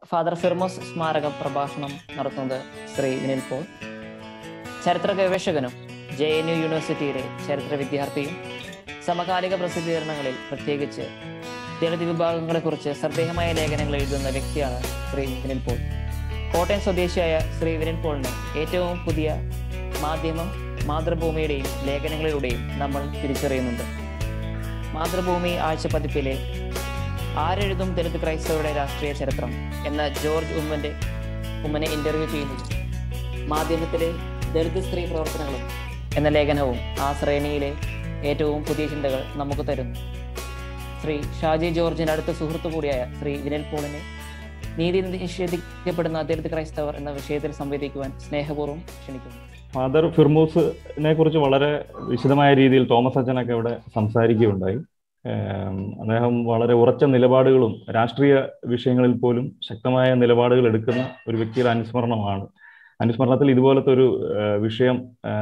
father ഫിർമോസ് സ്മാരക പ്രഭാഷണം നടത്തുന്നത് ശ്രീ വിനിൽ പോൾ ചരിത്ര ഗവേഷകനും ജെ എൻ യു യൂണിവേഴ്സിറ്റിയിലെ ചരിത്ര വിദ്യാർത്ഥിയും സമകാലിക പ്രസിദ്ധീകരണങ്ങളിൽ പ്രത്യേകിച്ച് ദളിത് വിഭാഗങ്ങളെക്കുറിച്ച് ശ്രദ്ധേയമായ ലേഖനങ്ങൾ എഴുതുന്ന വ്യക്തിയാണ് ശ്രീ വിനിൽ പോൾ കോട്ടയം സ്വദേശിയായ ശ്രീ വിനിൽ പോളിനെ ഏറ്റവും പുതിയ മാധ്യമം മാതൃഭൂമിയുടെയും ലേഖനങ്ങളിലൂടെയും നമ്മൾ തിരിച്ചറിയുന്നുണ്ട് മാതൃഭൂമി ആഴ്ച പതിപ്പിലെ ആരെഴുതും ദളിത് ക്രൈസ്തവരുടെ രാഷ്ട്രീയ ചരിത്രം എന്ന ജോർജ് ഉമ്മന്റെ ഉമ്മനെ ഇന്റർവ്യൂ ചെയ്യുന്നത് മാധ്യമത്തിലെ ദളിത് സ്ത്രീ പ്രവർത്തനങ്ങളും എന്ന ലേഖനവും ആ ശ്രേണിയിലെ ഏറ്റവും പുതിയ ചിന്തകൾ നമുക്ക് തരുന്നു ശ്രീ ഷാജി ജോർജിന്റെ അടുത്ത സുഹൃത്തു കൂടിയായ ശ്രീ വിനൽ പോളിനെ നീതി നിഷേധിക്കപ്പെടുന്ന ദളിത് ക്രൈസ്തവർ എന്ന വിഷയത്തിൽ സംവദിക്കുവാൻ സ്നേഹപൂർവ്വം ക്ഷണിക്കുന്നു ഫാദർ ഫിർമൂസിനെ കുറിച്ച് വളരെ വിശദമായ രീതിയിൽ തോമസ് അച്ഛനൊക്കെ ഇവിടെ സംസാരിക്കുകയുണ്ടായി അദ്ദേഹം വളരെ ഉറച്ച നിലപാടുകളും രാഷ്ട്രീയ വിഷയങ്ങളിൽ പോലും ശക്തമായ നിലപാടുകൾ എടുക്കുന്ന ഒരു വ്യക്തിയുടെ അനുസ്മരണമാണ് അനുസ്മരണത്തിൽ ഇതുപോലത്തെ ഒരു വിഷയം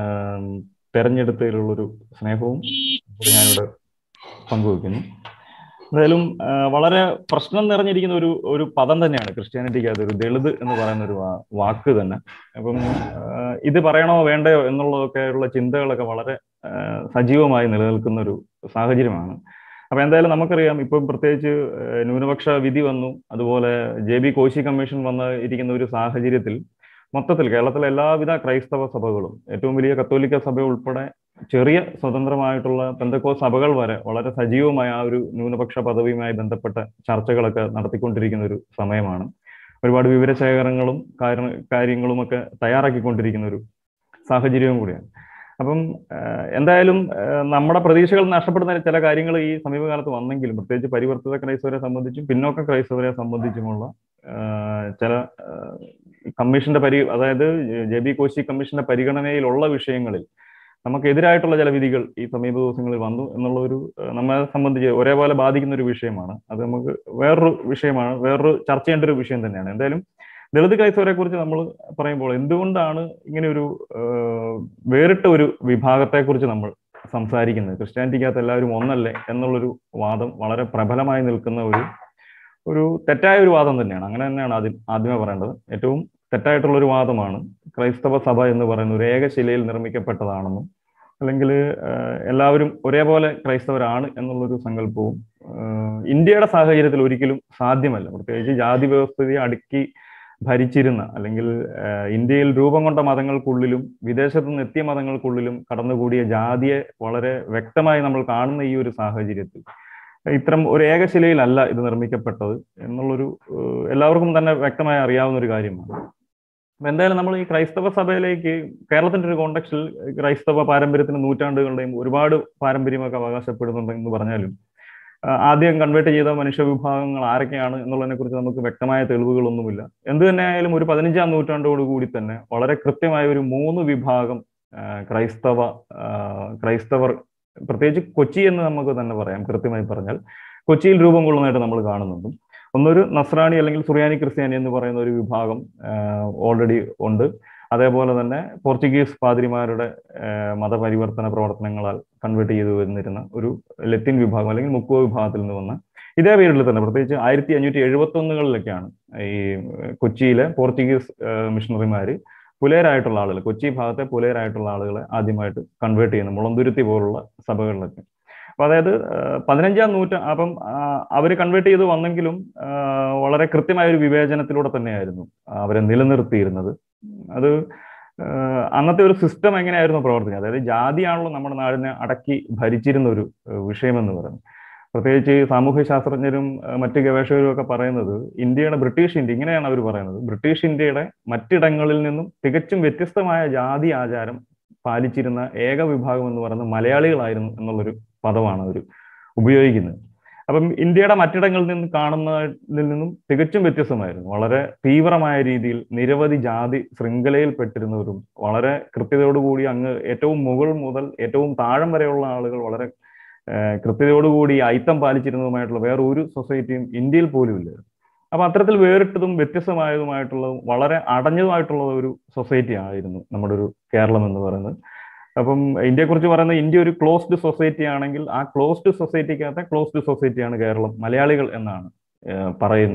തെരഞ്ഞെടുത്തതിലുള്ളൊരു സ്നേഹവും ഞാനിവിടെ പങ്കുവെക്കുന്നു എന്തായാലും വളരെ പ്രശ്നം നിറഞ്ഞിരിക്കുന്ന ഒരു ഒരു പദം തന്നെയാണ് ക്രിസ്ത്യാനിറ്റിക്ക് ഒരു ദളിത് എന്ന് പറയുന്ന ഒരു വാക്ക് തന്നെ അപ്പം ഇത് പറയണോ വേണ്ടയോ എന്നുള്ളതൊക്കെയുള്ള ചിന്തകളൊക്കെ വളരെ സജീവമായി നിലനിൽക്കുന്ന ഒരു സാഹചര്യമാണ് അപ്പൊ എന്തായാലും നമുക്കറിയാം ഇപ്പം പ്രത്യേകിച്ച് ന്യൂനപക്ഷ വിധി വന്നു അതുപോലെ ജെ ബി കോശി കമ്മീഷൻ വന്ന് ഇരിക്കുന്ന ഒരു സാഹചര്യത്തിൽ മൊത്തത്തിൽ കേരളത്തിലെ എല്ലാവിധ ക്രൈസ്തവ സഭകളും ഏറ്റവും വലിയ കത്തോലിക്ക സഭ ഉൾപ്പെടെ ചെറിയ സ്വതന്ത്രമായിട്ടുള്ള പെന്തക്കോ സഭകൾ വരെ വളരെ സജീവമായ ആ ഒരു ന്യൂനപക്ഷ പദവിയുമായി ബന്ധപ്പെട്ട ചർച്ചകളൊക്കെ നടത്തിക്കൊണ്ടിരിക്കുന്ന ഒരു സമയമാണ് ഒരുപാട് വിവരശേഖരങ്ങളും കാര്യങ്ങളുമൊക്കെ തയ്യാറാക്കിക്കൊണ്ടിരിക്കുന്ന ഒരു സാഹചര്യവും കൂടിയാണ് അപ്പം എന്തായാലും നമ്മുടെ പ്രതീക്ഷകൾ നഷ്ടപ്പെടുന്ന ചില കാര്യങ്ങൾ ഈ സമീപകാലത്ത് വന്നെങ്കിലും പ്രത്യേകിച്ച് പരിവർത്തിത ക്രൈസ്തവരെ സംബന്ധിച്ചും പിന്നോക്ക ക്രൈസ്തവരെ സംബന്ധിച്ചുമുള്ള ചില കമ്മീഷന്റെ പരി അതായത് ജെ ബി കോശി കമ്മീഷന്റെ പരിഗണനയിലുള്ള വിഷയങ്ങളിൽ നമുക്കെതിരായിട്ടുള്ള ചില വിധികൾ ഈ സമീപ ദിവസങ്ങളിൽ വന്നു എന്നുള്ള ഒരു നമ്മളെ സംബന്ധിച്ച് ഒരേപോലെ ബാധിക്കുന്ന ഒരു വിഷയമാണ് അത് നമുക്ക് വേറൊരു വിഷയമാണ് വേറൊരു ചർച്ച ചെയ്യേണ്ട ഒരു വിഷയം തന്നെയാണ് എന്തായാലും ദളിത് ക്രൈസ്തവരെ കുറിച്ച് നമ്മൾ പറയുമ്പോൾ എന്തുകൊണ്ടാണ് ഇങ്ങനെ ഒരു വേറിട്ട ഒരു വിഭാഗത്തെക്കുറിച്ച് നമ്മൾ സംസാരിക്കുന്നത് ക്രിസ്ത്യാനിറ്റിക്കകത്ത് എല്ലാവരും ഒന്നല്ലേ എന്നുള്ളൊരു വാദം വളരെ പ്രബലമായി നിൽക്കുന്ന ഒരു ഒരു തെറ്റായ ഒരു വാദം തന്നെയാണ് അങ്ങനെ തന്നെയാണ് ആദ്യം ആദ്യമേ പറയേണ്ടത് ഏറ്റവും തെറ്റായിട്ടുള്ള ഒരു വാദമാണ് ക്രൈസ്തവ സഭ എന്ന് പറയുന്ന ഒരു ഏകശിലയിൽ നിർമ്മിക്കപ്പെട്ടതാണെന്നും അല്ലെങ്കിൽ എല്ലാവരും ഒരേപോലെ ക്രൈസ്തവരാണ് എന്നുള്ളൊരു സങ്കല്പവും ഇന്ത്യയുടെ സാഹചര്യത്തിൽ ഒരിക്കലും സാധ്യമല്ല പ്രത്യേകിച്ച് ജാതി വ്യവസ്ഥയെ അടുക്കി ഭരിച്ചിരുന്ന അല്ലെങ്കിൽ ഇന്ത്യയിൽ രൂപം കൊണ്ട മതങ്ങൾക്കുള്ളിലും വിദേശത്തു നിന്ന് എത്തിയ മതങ്ങൾക്കുള്ളിലും കടന്നുകൂടിയ ജാതിയെ വളരെ വ്യക്തമായി നമ്മൾ കാണുന്ന ഈ ഒരു സാഹചര്യത്തിൽ ഇത്തരം ഒരു ഏകശിലയിലല്ല ഇത് നിർമ്മിക്കപ്പെട്ടത് എന്നുള്ളൊരു എല്ലാവർക്കും തന്നെ വ്യക്തമായി അറിയാവുന്ന ഒരു കാര്യമാണ് എന്തായാലും നമ്മൾ ഈ ക്രൈസ്തവ സഭയിലേക്ക് കേരളത്തിന്റെ ഒരു കോണ്ടക്സ്റ്റിൽ ക്രൈസ്തവ പാരമ്പര്യത്തിന് നൂറ്റാണ്ടുകളുടെയും ഒരുപാട് പാരമ്പര്യമൊക്കെ അവകാശപ്പെടുന്നുണ്ട് എന്ന് പറഞ്ഞാലും ആദ്യം കൺവേർട്ട് ചെയ്ത മനുഷ്യ വിഭാഗങ്ങൾ ആരൊക്കെയാണ് എന്നുള്ളതിനെ കുറിച്ച് നമുക്ക് വ്യക്തമായ തെളിവുകളൊന്നുമില്ല എന്ത് തന്നെയായാലും ഒരു പതിനഞ്ചാം നൂറ്റാണ്ടോട് കൂടി തന്നെ വളരെ കൃത്യമായ ഒരു മൂന്ന് വിഭാഗം ക്രൈസ്തവ ക്രൈസ്തവർ പ്രത്യേകിച്ച് കൊച്ചി എന്ന് നമുക്ക് തന്നെ പറയാം കൃത്യമായി പറഞ്ഞാൽ കൊച്ചിയിൽ രൂപം കൊള്ളുന്നതായിട്ട് നമ്മൾ കാണുന്നുണ്ട് ഒന്നൊരു നസ്രാണി അല്ലെങ്കിൽ സുറിയാനി ക്രിസ്ത്യാനി എന്ന് പറയുന്ന ഒരു വിഭാഗം ഓൾറെഡി ഉണ്ട് അതേപോലെ തന്നെ പോർച്ചുഗീസ് പാതിരിമാരുടെ മതപരിവർത്തന പ്രവർത്തനങ്ങളാൽ കൺവേർട്ട് ചെയ്തു വന്നിരുന്ന ഒരു ലത്തിൻ വിഭാഗം അല്ലെങ്കിൽ മുക്കുവ വിഭാഗത്തിൽ നിന്ന് വന്ന ഇതേ പേരിൽ തന്നെ പ്രത്യേകിച്ച് ആയിരത്തി അഞ്ഞൂറ്റി എഴുപത്തി ഒന്നുകളിലൊക്കെയാണ് ഈ കൊച്ചിയിലെ പോർച്ചുഗീസ് മിഷണറിമാര് പുലേരായിട്ടുള്ള ആളുകൾ കൊച്ചി ഭാഗത്തെ പുലേരായിട്ടുള്ള ആളുകളെ ആദ്യമായിട്ട് കൺവേർട്ട് ചെയ്യുന്നു മുളന്തുരുത്തി പോലുള്ള സഭകളിലൊക്കെ അപ്പൊ അതായത് പതിനഞ്ചാം നൂറ്റ അപ്പം അവർ കൺവേർട്ട് ചെയ്ത് വന്നെങ്കിലും വളരെ കൃത്യമായ ഒരു വിവേചനത്തിലൂടെ തന്നെയായിരുന്നു അവരെ നിലനിർത്തിയിരുന്നത് അത് അന്നത്തെ ഒരു സിസ്റ്റം എങ്ങനെയായിരുന്നു പ്രവർത്തിക്കുന്നത് അതായത് ജാതിയാണല്ലോ നമ്മുടെ നാടിനെ അടക്കി ഭരിച്ചിരുന്ന ഒരു വിഷയമെന്ന് പറയുന്നത് പ്രത്യേകിച്ച് സാമൂഹ്യ ശാസ്ത്രജ്ഞരും മറ്റ് ഗവേഷകരും ഒക്കെ പറയുന്നത് ഇന്ത്യയുടെ ബ്രിട്ടീഷ് ഇന്ത്യ ഇങ്ങനെയാണ് അവർ പറയുന്നത് ബ്രിട്ടീഷ് ഇന്ത്യയുടെ മറ്റിടങ്ങളിൽ നിന്നും തികച്ചും വ്യത്യസ്തമായ ജാതി ആചാരം പാലിച്ചിരുന്ന ഏക വിഭാഗം എന്ന് പറയുന്നത് മലയാളികളായിരുന്നു എന്നുള്ളൊരു പദമാണ് അവർ ഉപയോഗിക്കുന്നത് അപ്പം ഇന്ത്യയുടെ മറ്റിടങ്ങളിൽ നിന്ന് കാണുന്നതിൽ നിന്നും തികച്ചും വ്യത്യസ്തമായിരുന്നു വളരെ തീവ്രമായ രീതിയിൽ നിരവധി ജാതി ശൃംഖലയിൽപ്പെട്ടിരുന്നവരും വളരെ കൃത്യതയോടുകൂടി അങ്ങ് ഏറ്റവും മുകൾ മുതൽ ഏറ്റവും താഴം വരെയുള്ള ആളുകൾ വളരെ കൃത്യതയോടുകൂടി അയിത്തം പാലിച്ചിരുന്നതുമായിട്ടുള്ള വേറെ ഒരു സൊസൈറ്റിയും ഇന്ത്യയിൽ പോലും ഇല്ല അപ്പൊ അത്തരത്തിൽ വേറിട്ടതും വ്യത്യസ്തമായതുമായിട്ടുള്ളതും വളരെ അടഞ്ഞതുമായിട്ടുള്ള ഒരു സൊസൈറ്റി ആയിരുന്നു നമ്മുടെ ഒരു കേരളം എന്ന് പറയുന്നത് അപ്പം ഇന്ത്യയെക്കുറിച്ച് പറയുന്നത് ഇന്ത്യ ഒരു ക്ലോസ്ഡ് സൊസൈറ്റി ആണെങ്കിൽ ആ ക്ലോസ്ഡ് സൊസൈറ്റിക്കകത്തെ ക്ലോസ്ഡ് സൊസൈറ്റിയാണ് കേരളം മലയാളികൾ എന്നാണ് പറയുന്നത്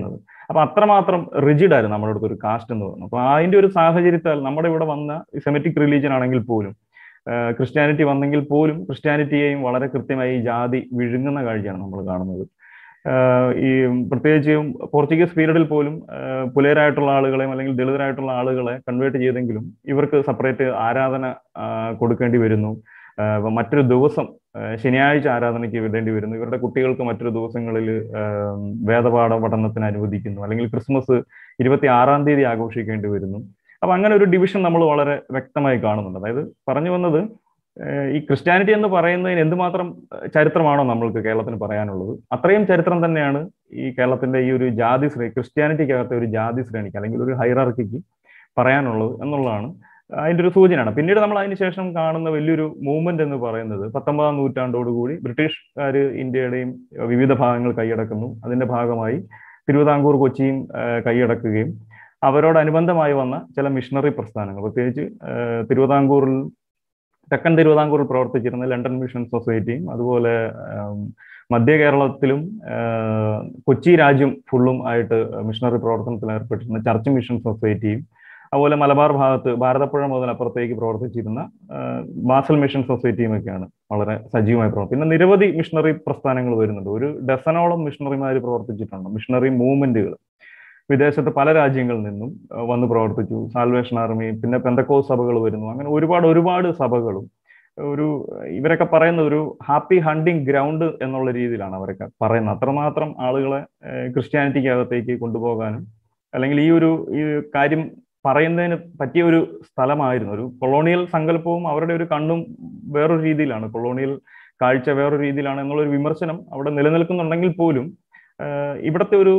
അപ്പൊ അത്രമാത്രം റിജിഡ് ആയിരുന്നു നമ്മുടെ അടുത്ത് ഒരു കാസ്റ്റ് എന്ന് പറഞ്ഞു അപ്പൊ അതിന്റെ ഒരു സാഹചര്യത്താൽ നമ്മുടെ ഇവിടെ വന്ന സെമറ്റിക് റിലീജിയൻ ആണെങ്കിൽ പോലും ക്രിസ്ത്യാനിറ്റി വന്നെങ്കിൽ പോലും ക്രിസ്ത്യാനിറ്റിയെയും വളരെ കൃത്യമായി ജാതി വിഴുങ്ങുന്ന കാഴ്ചയാണ് നമ്മൾ കാണുന്നത് ഈ പ്രത്യേകിച്ചും പോർച്ചുഗീസ് പീരീഡിൽ പോലും പുലയരായിട്ടുള്ള ആളുകളെയും അല്ലെങ്കിൽ ദളിതരായിട്ടുള്ള ആളുകളെ കൺവേർട്ട് ചെയ്തെങ്കിലും ഇവർക്ക് സെപ്പറേറ്റ് ആരാധന കൊടുക്കേണ്ടി വരുന്നു മറ്റൊരു ദിവസം ശനിയാഴ്ച ആരാധനയ്ക്ക് വിടേണ്ടി വരുന്നു ഇവരുടെ കുട്ടികൾക്ക് മറ്റൊരു ദിവസങ്ങളിൽ വേദപാഠ പഠനത്തിന് അനുവദിക്കുന്നു അല്ലെങ്കിൽ ക്രിസ്മസ് ഇരുപത്തി ആറാം തീയതി ആഘോഷിക്കേണ്ടി വരുന്നു അപ്പൊ അങ്ങനെ ഒരു ഡിവിഷൻ നമ്മൾ വളരെ വ്യക്തമായി കാണുന്നുണ്ട് അതായത് പറഞ്ഞു വന്നത് ഈ ക്രിസ്ത്യാനിറ്റി എന്ന് പറയുന്നതിന് എന്തുമാത്രം ചരിത്രമാണോ നമ്മൾക്ക് കേരളത്തിന് പറയാനുള്ളത് അത്രയും ചരിത്രം തന്നെയാണ് ഈ കേരളത്തിന്റെ ഈ ഒരു ജാതി ശ്രേണി ക്രിസ്ത്യാനിറ്റിക്കകത്തെ ഒരു ജാതി ശ്രേണിക്ക് അല്ലെങ്കിൽ ഒരു ഹൈറാർക്കിക്ക് പറയാനുള്ളത് എന്നുള്ളതാണ് അതിന്റെ ഒരു സൂചനയാണ് പിന്നീട് നമ്മൾ അതിനുശേഷം കാണുന്ന വലിയൊരു മൂവ്മെന്റ് എന്ന് പറയുന്നത് പത്തൊമ്പതാം നൂറ്റാണ്ടോടുകൂടി ബ്രിട്ടീഷുകാർ ഇന്ത്യയുടെയും വിവിധ ഭാഗങ്ങൾ കൈയടക്കുന്നു അതിന്റെ ഭാഗമായി തിരുവിതാംകൂർ കൊച്ചിയും കൈയടക്കുകയും അവരോടനുബന്ധമായി വന്ന ചില മിഷണറി പ്രസ്ഥാനങ്ങൾ പ്രത്യേകിച്ച് തിരുവിതാംകൂറിൽ തെക്കൻ തിരുവിതാംകൂറിൽ പ്രവർത്തിച്ചിരുന്ന ലണ്ടൻ മിഷൻ സൊസൈറ്റിയും അതുപോലെ മധ്യ കേരളത്തിലും കൊച്ചി രാജ്യം ഫുള്ളും ആയിട്ട് മിഷണറി പ്രവർത്തനത്തിൽ ഏർപ്പെട്ടിരുന്ന ചർച്ച് മിഷൻ സൊസൈറ്റിയും അതുപോലെ മലബാർ ഭാഗത്ത് ഭാരതപ്പുഴ മുതൽ അപ്പുറത്തേക്ക് പ്രവർത്തിച്ചിരുന്ന ബാസൽ മിഷൻ സൊസൈറ്റിയും ഒക്കെയാണ് വളരെ സജീവമായി പ്രവർത്തിക്കുന്നത് പിന്നെ നിരവധി മിഷണറി പ്രസ്ഥാനങ്ങൾ വരുന്നുണ്ട് ഒരു ഡസനോളം മിഷണറിമാർ പ്രവർത്തിച്ചിട്ടുണ്ട് മിഷണറി മൂവ്മെന്റുകൾ വിദേശത്ത് പല രാജ്യങ്ങളിൽ നിന്നും വന്ന് പ്രവർത്തിച്ചു സാൽവേഷൻ ആർമി പിന്നെ പെന്തക്കോ സഭകൾ വരുന്നു അങ്ങനെ ഒരുപാട് ഒരുപാട് സഭകളും ഒരു ഇവരൊക്കെ പറയുന്ന ഒരു ഹാപ്പി ഹണ്ടിങ് ഗ്രൗണ്ട് എന്നുള്ള രീതിയിലാണ് അവരൊക്കെ പറയുന്നത് അത്രമാത്രം ആളുകളെ ക്രിസ്ത്യാനിറ്റിക്കകത്തേക്ക് കൊണ്ടുപോകാനും അല്ലെങ്കിൽ ഈ ഒരു ഈ കാര്യം പറയുന്നതിന് പറ്റിയ ഒരു സ്ഥലമായിരുന്നു ഒരു കൊളോണിയൽ സങ്കല്പവും അവരുടെ ഒരു കണ്ണും വേറൊരു രീതിയിലാണ് കൊളോണിയൽ കാഴ്ച വേറൊരു രീതിയിലാണ് എന്നുള്ളൊരു വിമർശനം അവിടെ നിലനിൽക്കുന്നുണ്ടെങ്കിൽ പോലും ഇവിടുത്തെ ഒരു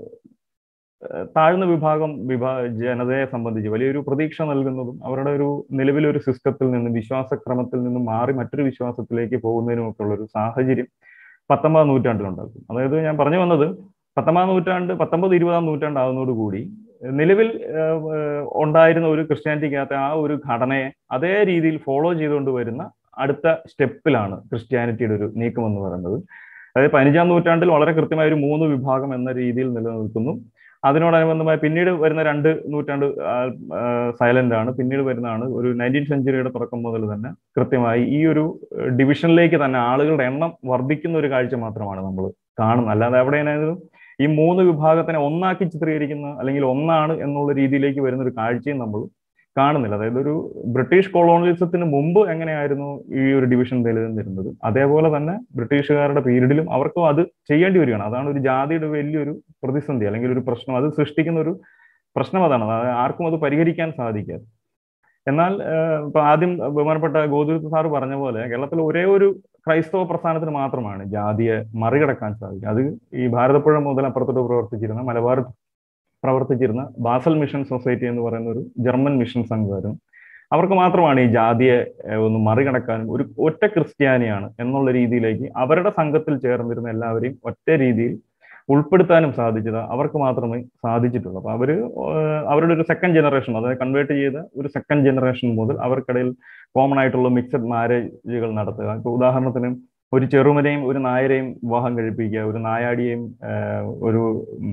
താഴ്ന്ന വിഭാഗം വിഭാ ജനതയെ സംബന്ധിച്ച് വലിയൊരു പ്രതീക്ഷ നൽകുന്നതും അവരുടെ ഒരു നിലവിലെ ഒരു സിസ്റ്റത്തിൽ നിന്നും വിശ്വാസക്രമത്തിൽ നിന്നും മാറി മറ്റൊരു വിശ്വാസത്തിലേക്ക് പോകുന്നതിനും ഒക്കെ ഉള്ള ഒരു സാഹചര്യം പത്തൊമ്പതാം നൂറ്റാണ്ടിലുണ്ടാക്കും അതായത് ഞാൻ പറഞ്ഞു വന്നത് പത്തൊമ്പതാം നൂറ്റാണ്ട് പത്തൊമ്പത് ഇരുപതാം നൂറ്റാണ്ടാകുന്നതോടുകൂടി നിലവിൽ ഉണ്ടായിരുന്ന ഒരു ക്രിസ്ത്യാനിറ്റിക്കകത്തെ ആ ഒരു ഘടനയെ അതേ രീതിയിൽ ഫോളോ ചെയ്തുകൊണ്ട് വരുന്ന അടുത്ത സ്റ്റെപ്പിലാണ് ക്രിസ്ത്യാനിറ്റിയുടെ ഒരു നീക്കം എന്ന് പറയുന്നത് അതായത് പതിനഞ്ചാം നൂറ്റാണ്ടിൽ വളരെ കൃത്യമായ ഒരു മൂന്ന് വിഭാഗം എന്ന രീതിയിൽ നിലനിൽക്കുന്നു അതിനോടനുബന്ധമായി പിന്നീട് വരുന്ന രണ്ട് നൂറ്റാണ്ട് സൈലന്റ് ആണ് പിന്നീട് വരുന്നതാണ് ഒരു നയൻറ്റീൻ സെഞ്ചുറിയുടെ തുടക്കം മുതൽ തന്നെ കൃത്യമായി ഈ ഒരു ഡിവിഷനിലേക്ക് തന്നെ ആളുകളുടെ എണ്ണം വർദ്ധിക്കുന്ന ഒരു കാഴ്ച മാത്രമാണ് നമ്മൾ കാണുന്നത് അല്ലാതെ എവിടെയാണെങ്കിലും ഈ മൂന്ന് വിഭാഗത്തിനെ ഒന്നാക്കി ചിത്രീകരിക്കുന്ന അല്ലെങ്കിൽ ഒന്നാണ് എന്നുള്ള രീതിയിലേക്ക് വരുന്ന ഒരു കാഴ്ചയും നമ്മൾ കാണുന്നില്ല അതായത് ഒരു ബ്രിട്ടീഷ് കൊളോണിയലിസത്തിന് മുമ്പ് എങ്ങനെയായിരുന്നു ഈ ഒരു ഡിവിഷൻ നിലനിന്നിരുന്നത് അതേപോലെ തന്നെ ബ്രിട്ടീഷുകാരുടെ പീരീഡിലും അവർക്കും അത് ചെയ്യേണ്ടി വരികയാണ് അതാണ് ഒരു ജാതിയുടെ വലിയൊരു പ്രതിസന്ധി അല്ലെങ്കിൽ ഒരു പ്രശ്നം അത് സൃഷ്ടിക്കുന്ന ഒരു പ്രശ്നം അതാണ് അതായത് ആർക്കും അത് പരിഹരിക്കാൻ സാധിക്കാതെ എന്നാൽ ഇപ്പൊ ആദ്യം ബഹുമാനപ്പെട്ട ഗോതുരുത്ത് സാറ് പറഞ്ഞ പോലെ കേരളത്തിൽ ഒരേ ഒരു ക്രൈസ്തവ പ്രസ്ഥാനത്തിന് മാത്രമാണ് ജാതിയെ മറികടക്കാൻ സാധിക്കുക അത് ഈ ഭാരതപ്പുഴ മുതൽ അപ്പുറത്തോട്ട് പ്രവർത്തിച്ചിരുന്ന മലബാർ പ്രവർത്തിച്ചിരുന്ന ബാസൽ മിഷൻ സൊസൈറ്റി എന്ന് പറയുന്ന ഒരു ജർമ്മൻ മിഷൻ സംഘമായിരുന്നു അവർക്ക് മാത്രമാണ് ഈ ജാതിയെ ഒന്ന് മറികടക്കാനും ഒരു ഒറ്റ ക്രിസ്ത്യാനിയാണ് എന്നുള്ള രീതിയിലേക്ക് അവരുടെ സംഘത്തിൽ ചേർന്നിരുന്ന എല്ലാവരെയും ഒറ്റ രീതിയിൽ ഉൾപ്പെടുത്താനും സാധിച്ചത് അവർക്ക് മാത്രമേ സാധിച്ചിട്ടുള്ളൂ അപ്പൊ അവര് അവരുടെ ഒരു സെക്കൻഡ് ജനറേഷൻ അതായത് കൺവേർട്ട് ചെയ്ത ഒരു സെക്കൻഡ് ജനറേഷൻ മുതൽ അവർക്കിടയിൽ കോമൺ ആയിട്ടുള്ള മിക്സഡ് മാരേജുകൾ നടത്തുക ഇപ്പൊ ഉദാഹരണത്തിന് ഒരു ചെറുമനെയും ഒരു നായരെയും വിവാഹം കഴിപ്പിക്കുക ഒരു നായാടിയെയും ഒരു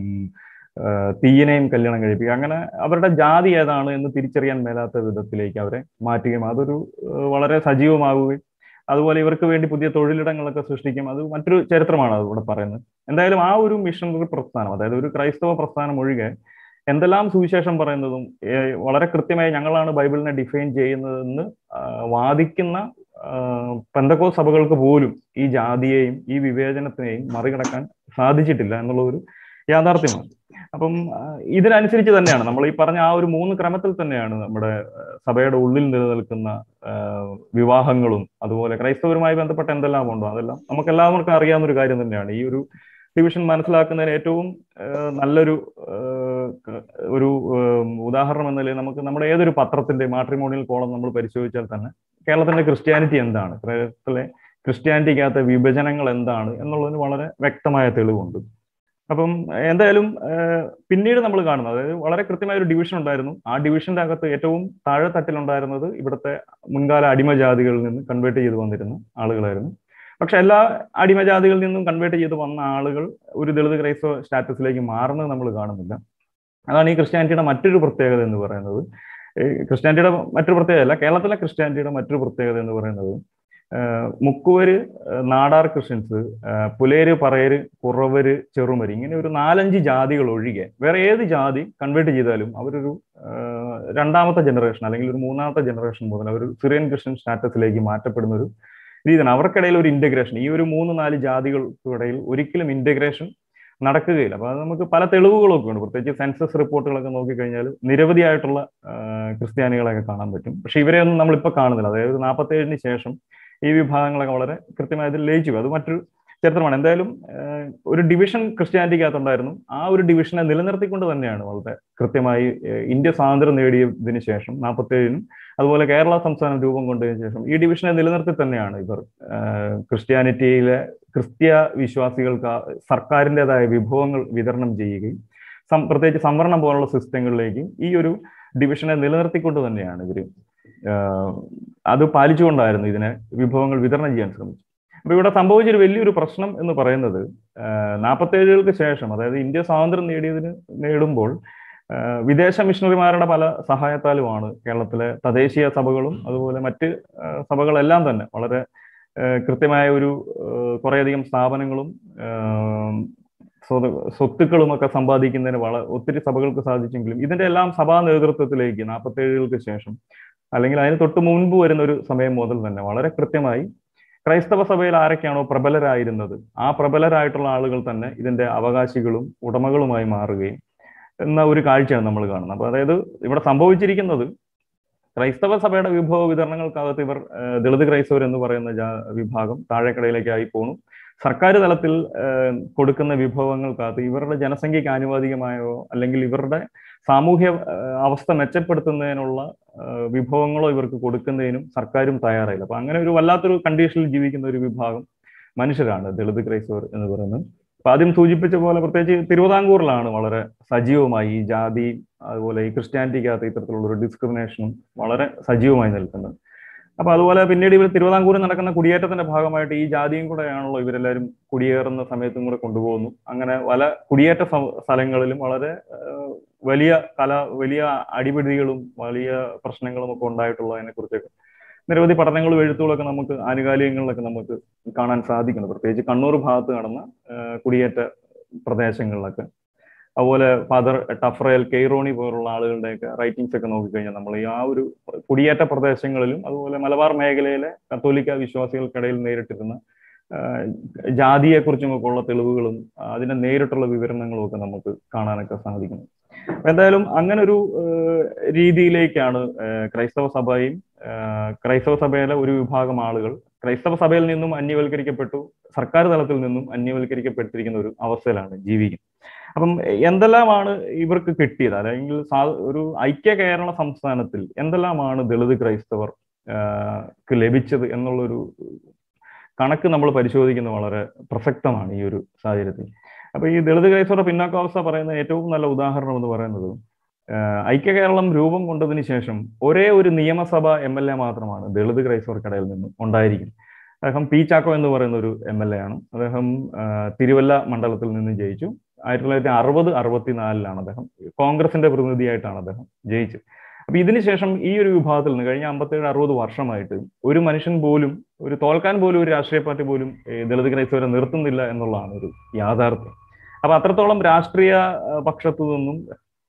തീയനെയും കല്യാണം കഴിപ്പിക്കുക അങ്ങനെ അവരുടെ ജാതി ഏതാണ് എന്ന് തിരിച്ചറിയാൻ മേലാത്ത വിധത്തിലേക്ക് അവരെ മാറ്റുകയും അതൊരു വളരെ സജീവമാവുകയും അതുപോലെ ഇവർക്ക് വേണ്ടി പുതിയ തൊഴിലിടങ്ങളൊക്കെ സൃഷ്ടിക്കും അത് മറ്റൊരു ചരിത്രമാണ് അതിവിടെ പറയുന്നത് എന്തായാലും ആ ഒരു മിഷണറി പ്രസ്ഥാനം അതായത് ഒരു ക്രൈസ്തവ പ്രസ്ഥാനം ഒഴികെ എന്തെല്ലാം സുവിശേഷം പറയുന്നതും വളരെ കൃത്യമായി ഞങ്ങളാണ് ബൈബിളിനെ ഡിഫൈൻ ചെയ്യുന്നതെന്ന് വാദിക്കുന്ന പെന്തക്കോ സഭകൾക്ക് പോലും ഈ ജാതിയെയും ഈ വിവേചനത്തിനെയും മറികടക്കാൻ സാധിച്ചിട്ടില്ല എന്നുള്ള ഒരു യാഥാർത്ഥ്യമാണ് അപ്പം ഇതിനനുസരിച്ച് തന്നെയാണ് നമ്മൾ ഈ പറഞ്ഞ ആ ഒരു മൂന്ന് ക്രമത്തിൽ തന്നെയാണ് നമ്മുടെ സഭയുടെ ഉള്ളിൽ നിലനിൽക്കുന്ന വിവാഹങ്ങളും അതുപോലെ ക്രൈസ്തവരുമായി ബന്ധപ്പെട്ട എന്തെല്ലാം ഉണ്ടോ അതെല്ലാം നമുക്ക് എല്ലാവർക്കും അറിയാവുന്ന ഒരു കാര്യം തന്നെയാണ് ഈ ഒരു ഡിവിഷൻ മനസ്സിലാക്കുന്നതിന് ഏറ്റവും നല്ലൊരു ഒരു ഉദാഹരണം എന്ന നിലയിൽ നമുക്ക് നമ്മുടെ ഏതൊരു പത്രത്തിന്റെ മാട്രിമോണിയൽ കോളം നമ്മൾ പരിശോധിച്ചാൽ തന്നെ കേരളത്തിന്റെ ക്രിസ്ത്യാനിറ്റി എന്താണ് കേരളത്തിലെ ക്രിസ്ത്യാനിറ്റിക്കകത്തെ വിഭജനങ്ങൾ എന്താണ് എന്നുള്ളതിന് വളരെ വ്യക്തമായ തെളിവുണ്ട് അപ്പം എന്തായാലും പിന്നീട് നമ്മൾ കാണുന്നത് അതായത് വളരെ കൃത്യമായ ഒരു ഡിവിഷൻ ഉണ്ടായിരുന്നു ആ ഡിവിഷന്റെ അകത്ത് ഏറ്റവും താഴെ തട്ടിലുണ്ടായിരുന്നത് ഇവിടുത്തെ മുൻകാല അടിമജാതികളിൽ നിന്ന് കൺവേർട്ട് ചെയ്ത് വന്നിരുന്ന ആളുകളായിരുന്നു പക്ഷെ എല്ലാ അടിമജാതികളിൽ നിന്നും കൺവേർട്ട് ചെയ്ത് വന്ന ആളുകൾ ഒരു ദളിത് ക്രൈസ്തവ സ്റ്റാറ്റസിലേക്ക് മാറുന്നത് നമ്മൾ കാണുന്നില്ല അതാണ് ഈ ക്രിസ്ത്യാനിറ്റിയുടെ മറ്റൊരു പ്രത്യേകത എന്ന് പറയുന്നത് ക്രിസ്ത്യാനിറ്റിയുടെ മറ്റൊരു പ്രത്യേകത അല്ല കേരളത്തിലെ ക്രിസ്ത്യാനിറ്റിയുടെ മറ്റൊരു പ്രത്യേകത എന്ന് പറയുന്നത് മുക്കുവര് നാടാർ ക്രിസ്ത്യൻസ് പുലേര് പറയര് കുറവര് ചെറുമരി ഇങ്ങനെ ഒരു നാലഞ്ച് ജാതികൾ ഒഴികെ വേറെ ഏത് ജാതി കൺവേർട്ട് ചെയ്താലും അവരൊരു രണ്ടാമത്തെ ജനറേഷൻ അല്ലെങ്കിൽ ഒരു മൂന്നാമത്തെ ജനറേഷൻ മുതൽ അവർ സിറിയൻ ക്രിസ്ത്യൻ സ്റ്റാറ്റസിലേക്ക് മാറ്റപ്പെടുന്ന ഒരു രീതിയാണ് അവർക്കിടയിൽ ഒരു ഇന്റഗ്രേഷൻ ഈ ഒരു മൂന്ന് നാല് ജാതികൾക്കിടയിൽ ഒരിക്കലും ഇന്റഗ്രേഷൻ നടക്കുകയില്ല അപ്പൊ അത് നമുക്ക് പല തെളിവുകളൊക്കെ ഉണ്ട് പ്രത്യേകിച്ച് സെൻസസ് റിപ്പോർട്ടുകളൊക്കെ നോക്കിക്കഴിഞ്ഞാൽ നിരവധിയായിട്ടുള്ള ക്രിസ്ത്യാനികളെയൊക്കെ കാണാൻ പറ്റും പക്ഷെ ഇവരെയൊന്നും നമ്മളിപ്പോൾ കാണുന്നില്ല അതായത് നാൽപ്പത്തേഴിന് ശേഷം ഈ വിഭാഗങ്ങളൊക്കെ വളരെ കൃത്യമായി ലയിച്ചു അത് മറ്റൊരു ചരിത്രമാണ് എന്തായാലും ഒരു ഡിവിഷൻ ക്രിസ്ത്യാനിറ്റിക്കകത്തുണ്ടായിരുന്നു ആ ഒരു ഡിവിഷനെ നിലനിർത്തിക്കൊണ്ട് തന്നെയാണ് വളരെ കൃത്യമായി ഇന്ത്യ സ്വാതന്ത്ര്യം നേടിയതിനു ശേഷം നാൽപ്പത്തേഴിനും അതുപോലെ കേരള സംസ്ഥാനം രൂപം കൊണ്ടതിന് ശേഷം ഈ ഡിവിഷനെ നിലനിർത്തി തന്നെയാണ് ഇവർ ക്രിസ്ത്യാനിറ്റിയിലെ ക്രിസ്ത്യ വിശ്വാസികൾക്ക് സർക്കാരിൻ്റെതായ വിഭവങ്ങൾ വിതരണം ചെയ്യുകയും പ്രത്യേകിച്ച് സംവരണം പോലുള്ള സിസ്റ്റങ്ങളിലേക്ക് ഈ ഒരു ഡിവിഷനെ നിലനിർത്തിക്കൊണ്ട് തന്നെയാണ് ഇവർ അത് പാലിച്ചുകൊണ്ടായിരുന്നു ഇതിനെ വിഭവങ്ങൾ വിതരണം ചെയ്യാൻ ശ്രമിച്ചത് അപ്പൊ ഇവിടെ സംഭവിച്ചൊരു വലിയൊരു പ്രശ്നം എന്ന് പറയുന്നത് നാൽപ്പത്തേഴുകൾക്ക് ശേഷം അതായത് ഇന്ത്യ സ്വാതന്ത്ര്യം നേടിയതിന് നേടുമ്പോൾ വിദേശ മിഷണറിമാരുടെ പല സഹായത്താലുമാണ് കേരളത്തിലെ തദ്ദേശീയ സഭകളും അതുപോലെ മറ്റ് സഭകളെല്ലാം തന്നെ വളരെ കൃത്യമായ ഒരു കുറേയധികം സ്ഥാപനങ്ങളും സ്വത്തുക്കളും ഒക്കെ സമ്പാദിക്കുന്നതിന് വള ഒത്തിരി സഭകൾക്ക് സാധിച്ചെങ്കിലും ഇതിന്റെ എല്ലാം സഭാ നേതൃത്വത്തിലേക്ക് നാൽപ്പത്തേഴുകൾക്ക് ശേഷം അല്ലെങ്കിൽ അതിന് തൊട്ട് മുൻപ് വരുന്ന ഒരു സമയം മുതൽ തന്നെ വളരെ കൃത്യമായി ക്രൈസ്തവ സഭയിൽ ആരൊക്കെയാണോ പ്രബലരായിരുന്നത് ആ പ്രബലരായിട്ടുള്ള ആളുകൾ തന്നെ ഇതിന്റെ അവകാശികളും ഉടമകളുമായി മാറുകയും എന്ന ഒരു കാഴ്ചയാണ് നമ്മൾ കാണുന്നത് അപ്പൊ അതായത് ഇവിടെ സംഭവിച്ചിരിക്കുന്നത് ക്രൈസ്തവ സഭയുടെ വിഭവ വിതരണങ്ങൾക്കകത്ത് ഇവർ ദളിത് ക്രൈസ്തവർ എന്ന് പറയുന്ന വിഭാഗം താഴെക്കടയിലേക്കായി പോണു സർക്കാർ തലത്തിൽ കൊടുക്കുന്ന വിഭവങ്ങൾക്കകത്ത് ഇവരുടെ ജനസംഖ്യയ്ക്ക് ആനുപാതികമായോ അല്ലെങ്കിൽ ഇവരുടെ സാമൂഹ്യ അവസ്ഥ മെച്ചപ്പെടുത്തുന്നതിനുള്ള വിഭവങ്ങളോ ഇവർക്ക് കൊടുക്കുന്നതിനും സർക്കാരും തയ്യാറായില്ല അപ്പൊ അങ്ങനെ ഒരു വല്ലാത്തൊരു കണ്ടീഷനിൽ ജീവിക്കുന്ന ഒരു വിഭാഗം മനുഷ്യരാണ് ദളിത് ക്രൈസ്തവർ എന്ന് പറയുന്നത് അപ്പൊ ആദ്യം സൂചിപ്പിച്ച പോലെ പ്രത്യേകിച്ച് തിരുവിതാംകൂറിലാണ് വളരെ സജീവമായി ഈ ജാതി അതുപോലെ ഈ ക്രിസ്ത്യാനിറ്റിക്കകത്ത് ഇത്തരത്തിലുള്ള ഒരു ഡിസ്ക്രിമിനേഷനും വളരെ സജീവമായി നിൽക്കുന്നത് അപ്പൊ അതുപോലെ പിന്നീട് ഇവർ തിരുവിതാംകൂറിൽ നടക്കുന്ന കുടിയേറ്റത്തിന്റെ ഭാഗമായിട്ട് ഈ ജാതിയും കൂടെയാണല്ലോ ഇവരെല്ലാവരും കുടിയേറുന്ന സമയത്തും കൂടെ കൊണ്ടുപോകുന്നു അങ്ങനെ പല കുടിയേറ്റ സ്ഥലങ്ങളിലും വളരെ വലിയ കല വലിയ അടിപിടികളും വലിയ പ്രശ്നങ്ങളും ഒക്കെ ഉണ്ടായിട്ടുള്ളതിനെ കുറിച്ചൊക്കെ നിരവധി പഠനങ്ങളും എഴുത്തുകളൊക്കെ നമുക്ക് ആനുകാലികങ്ങളിലൊക്കെ നമുക്ക് കാണാൻ സാധിക്കുന്നു പ്രത്യേകിച്ച് കണ്ണൂർ ഭാഗത്ത് നടന്ന കുടിയേറ്റ പ്രദേശങ്ങളിലൊക്കെ അതുപോലെ ഫാദർ ടഫ്രയൽ കെയ്റോണി പോലുള്ള ആളുകളുടെയൊക്കെ റൈറ്റിംഗ്സ് ഒക്കെ നോക്കിക്കഴിഞ്ഞാൽ നമ്മൾ ഈ ആ ഒരു കുടിയേറ്റ പ്രദേശങ്ങളിലും അതുപോലെ മലബാർ മേഖലയിലെ കത്തോലിക്ക വിശ്വാസികൾക്കിടയിൽ നേരിട്ടിരുന്ന ജാതിയെക്കുറിച്ചും ഒക്കെ ഉള്ള തെളിവുകളും അതിന്റെ നേരിട്ടുള്ള വിവരണങ്ങളും ഒക്കെ നമുക്ക് കാണാനൊക്കെ സാധിക്കുന്നു എന്തായാലും അങ്ങനെ ഒരു രീതിയിലേക്കാണ് ക്രൈസ്തവ സഭയും ക്രൈസ്തവ സഭയിലെ ഒരു വിഭാഗം ആളുകൾ ക്രൈസ്തവ സഭയിൽ നിന്നും അന്യവൽക്കരിക്കപ്പെട്ടു സർക്കാർ തലത്തിൽ നിന്നും അന്യവൽക്കരിക്കപ്പെട്ടിരിക്കുന്ന ഒരു അവസ്ഥയിലാണ് ജീവിക്കുന്നത് അപ്പം എന്തെല്ലാമാണ് ഇവർക്ക് കിട്ടിയത് അല്ലെങ്കിൽ ഒരു ഐക്യ കേരള സംസ്ഥാനത്തിൽ എന്തെല്ലാമാണ് ദളിത് ക്രൈസ്തവർ ലഭിച്ചത് എന്നുള്ളൊരു കണക്ക് നമ്മൾ പരിശോധിക്കുന്നത് വളരെ പ്രസക്തമാണ് ഈ ഒരു സാഹചര്യത്തിൽ അപ്പൊ ഈ ദളിത് ക്രൈസ്തവരുടെ പിന്നാക്കാവസ്ഥ പറയുന്ന ഏറ്റവും നല്ല ഉദാഹരണം എന്ന് പറയുന്നത് ഐക്യ കേരളം രൂപം കൊണ്ടതിന് ശേഷം ഒരേ ഒരു നിയമസഭ എം എൽ എ മാത്രമാണ് ദളിത് ക്രൈസ്തവർക്കിടയിൽ നിന്നും ഉണ്ടായിരിക്കുന്നത് അദ്ദേഹം പി ചാക്കോ എന്ന് പറയുന്ന ഒരു എം എൽ എ ആണ് അദ്ദേഹം തിരുവല്ല മണ്ഡലത്തിൽ നിന്ന് ജയിച്ചു ആയിരത്തി തൊള്ളായിരത്തി അറുപത് അറുപത്തിനാലിലാണ് അദ്ദേഹം കോൺഗ്രസിന്റെ പ്രതിനിധിയായിട്ടാണ് അദ്ദേഹം ജയിച്ചത് അപ്പൊ ഇതിനുശേഷം ഈ ഒരു വിഭാഗത്തിൽ നിന്ന് കഴിഞ്ഞ അമ്പത്തേഴ് അറുപത് വർഷമായിട്ട് ഒരു മനുഷ്യൻ പോലും ഒരു തോൽക്കാൻ പോലും ഒരു രാഷ്ട്രീയ പാർട്ടി പോലും ദളിത് ക്രൈസ്തവരെ നിർത്തുന്നില്ല എന്നുള്ളതാണ് ഒരു യാഥാർത്ഥ്യം അപ്പൊ അത്രത്തോളം രാഷ്ട്രീയ പക്ഷത്തു നിന്നും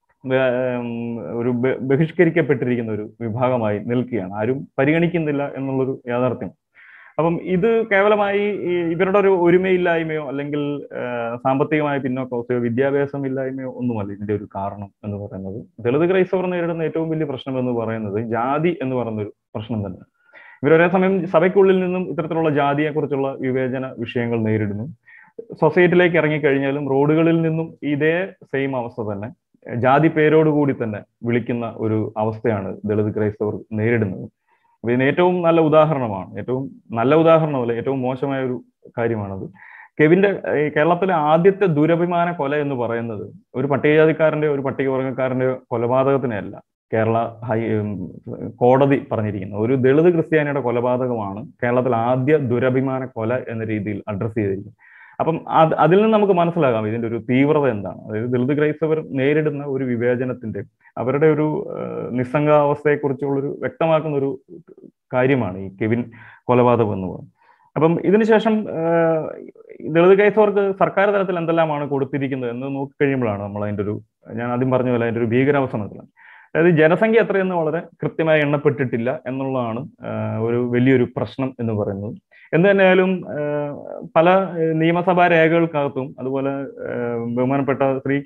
ഒരു ബഹിഷ്കരിക്കപ്പെട്ടിരിക്കുന്ന ഒരു വിഭാഗമായി നിൽക്കുകയാണ് ആരും പരിഗണിക്കുന്നില്ല എന്നുള്ളൊരു യാഥാർത്ഥ്യം അപ്പം ഇത് കേവലമായി ഇവരുടെ ഒരു ഒരുമയില്ലായ്മയോ അല്ലെങ്കിൽ സാമ്പത്തികമായ പിന്നോക്കാവസ്ഥയോ വിദ്യാഭ്യാസം ഇല്ലായ്മയോ ഒന്നുമല്ല ഇതിന്റെ ഒരു കാരണം എന്ന് പറയുന്നത് ദളിത് ക്രൈസ്തവർ നേരിടുന്ന ഏറ്റവും വലിയ പ്രശ്നം എന്ന് പറയുന്നത് ജാതി എന്ന് പറയുന്ന ഒരു പ്രശ്നം തന്നെ ഇവർ ഒരേ സമയം സഭയ്ക്കുള്ളിൽ നിന്നും ഇത്തരത്തിലുള്ള ജാതിയെക്കുറിച്ചുള്ള വിവേചന വിഷയങ്ങൾ നേരിടുന്നു സൊസൈറ്റിയിലേക്ക് ഇറങ്ങിക്കഴിഞ്ഞാലും റോഡുകളിൽ നിന്നും ഇതേ സെയിം അവസ്ഥ തന്നെ ജാതി പേരോടുകൂടി തന്നെ വിളിക്കുന്ന ഒരു അവസ്ഥയാണ് ദളിത് ക്രൈസ്തവർ നേരിടുന്നത് അപ്പൊ ഇതിന് ഏറ്റവും നല്ല ഉദാഹരണമാണ് ഏറ്റവും നല്ല ഉദാഹരണമല്ല ഏറ്റവും മോശമായ ഒരു കാര്യമാണത് കെവിന്റെ കേരളത്തിലെ ആദ്യത്തെ ദുരഭിമാന കൊല എന്ന് പറയുന്നത് ഒരു പട്ടികജാതിക്കാരന്റെ ഒരു പട്ടികവർഗക്കാരന്റെ കൊലപാതകത്തിനെയല്ല കേരള ഹൈ കോടതി പറഞ്ഞിരിക്കുന്നത് ഒരു ദളിത് ക്രിസ്ത്യാനിയുടെ കൊലപാതകമാണ് കേരളത്തിൽ ആദ്യ ദുരഭിമാന കൊല എന്ന രീതിയിൽ അഡ്രസ് ചെയ്തിരിക്കുന്നത് അപ്പം അത് അതിൽ നിന്ന് നമുക്ക് മനസ്സിലാകാം ഇതിന്റെ ഒരു തീവ്രത എന്താണ് അതായത് ദളിത് ക്രൈസ്തവർ നേരിടുന്ന ഒരു വിവേചനത്തിന്റെ അവരുടെ ഒരു നിസ്സംഗാവസ്ഥയെക്കുറിച്ചുള്ളൊരു വ്യക്തമാക്കുന്ന ഒരു കാര്യമാണ് ഈ കെവിൻ കൊലപാതകം എന്ന് പറയുന്നത് അപ്പം ഇതിനുശേഷം ദളിത് ക്രൈസ്തവർക്ക് സർക്കാർ തലത്തിൽ എന്തെല്ലാമാണ് കൊടുത്തിരിക്കുന്നത് എന്ന് നോക്കിക്കഴിയുമ്പോഴാണ് നമ്മൾ അതിന്റെ ഒരു ഞാൻ ആദ്യം പറഞ്ഞ പോലെ അതിന്റെ ഒരു ഭീകരാവസ്ഥ മനസ്സിലാക്കുന്നത് അതായത് ജനസംഖ്യ എത്രയെന്ന് വളരെ കൃത്യമായി എണ്ണപ്പെട്ടിട്ടില്ല എന്നുള്ളതാണ് ഒരു വലിയൊരു പ്രശ്നം എന്ന് പറയുന്നത് എന്ത് തന്നെയായാലും പല നിയമസഭാ രേഖകൾക്കകത്തും അതുപോലെ ബഹുമാനപ്പെട്ട ശ്രീ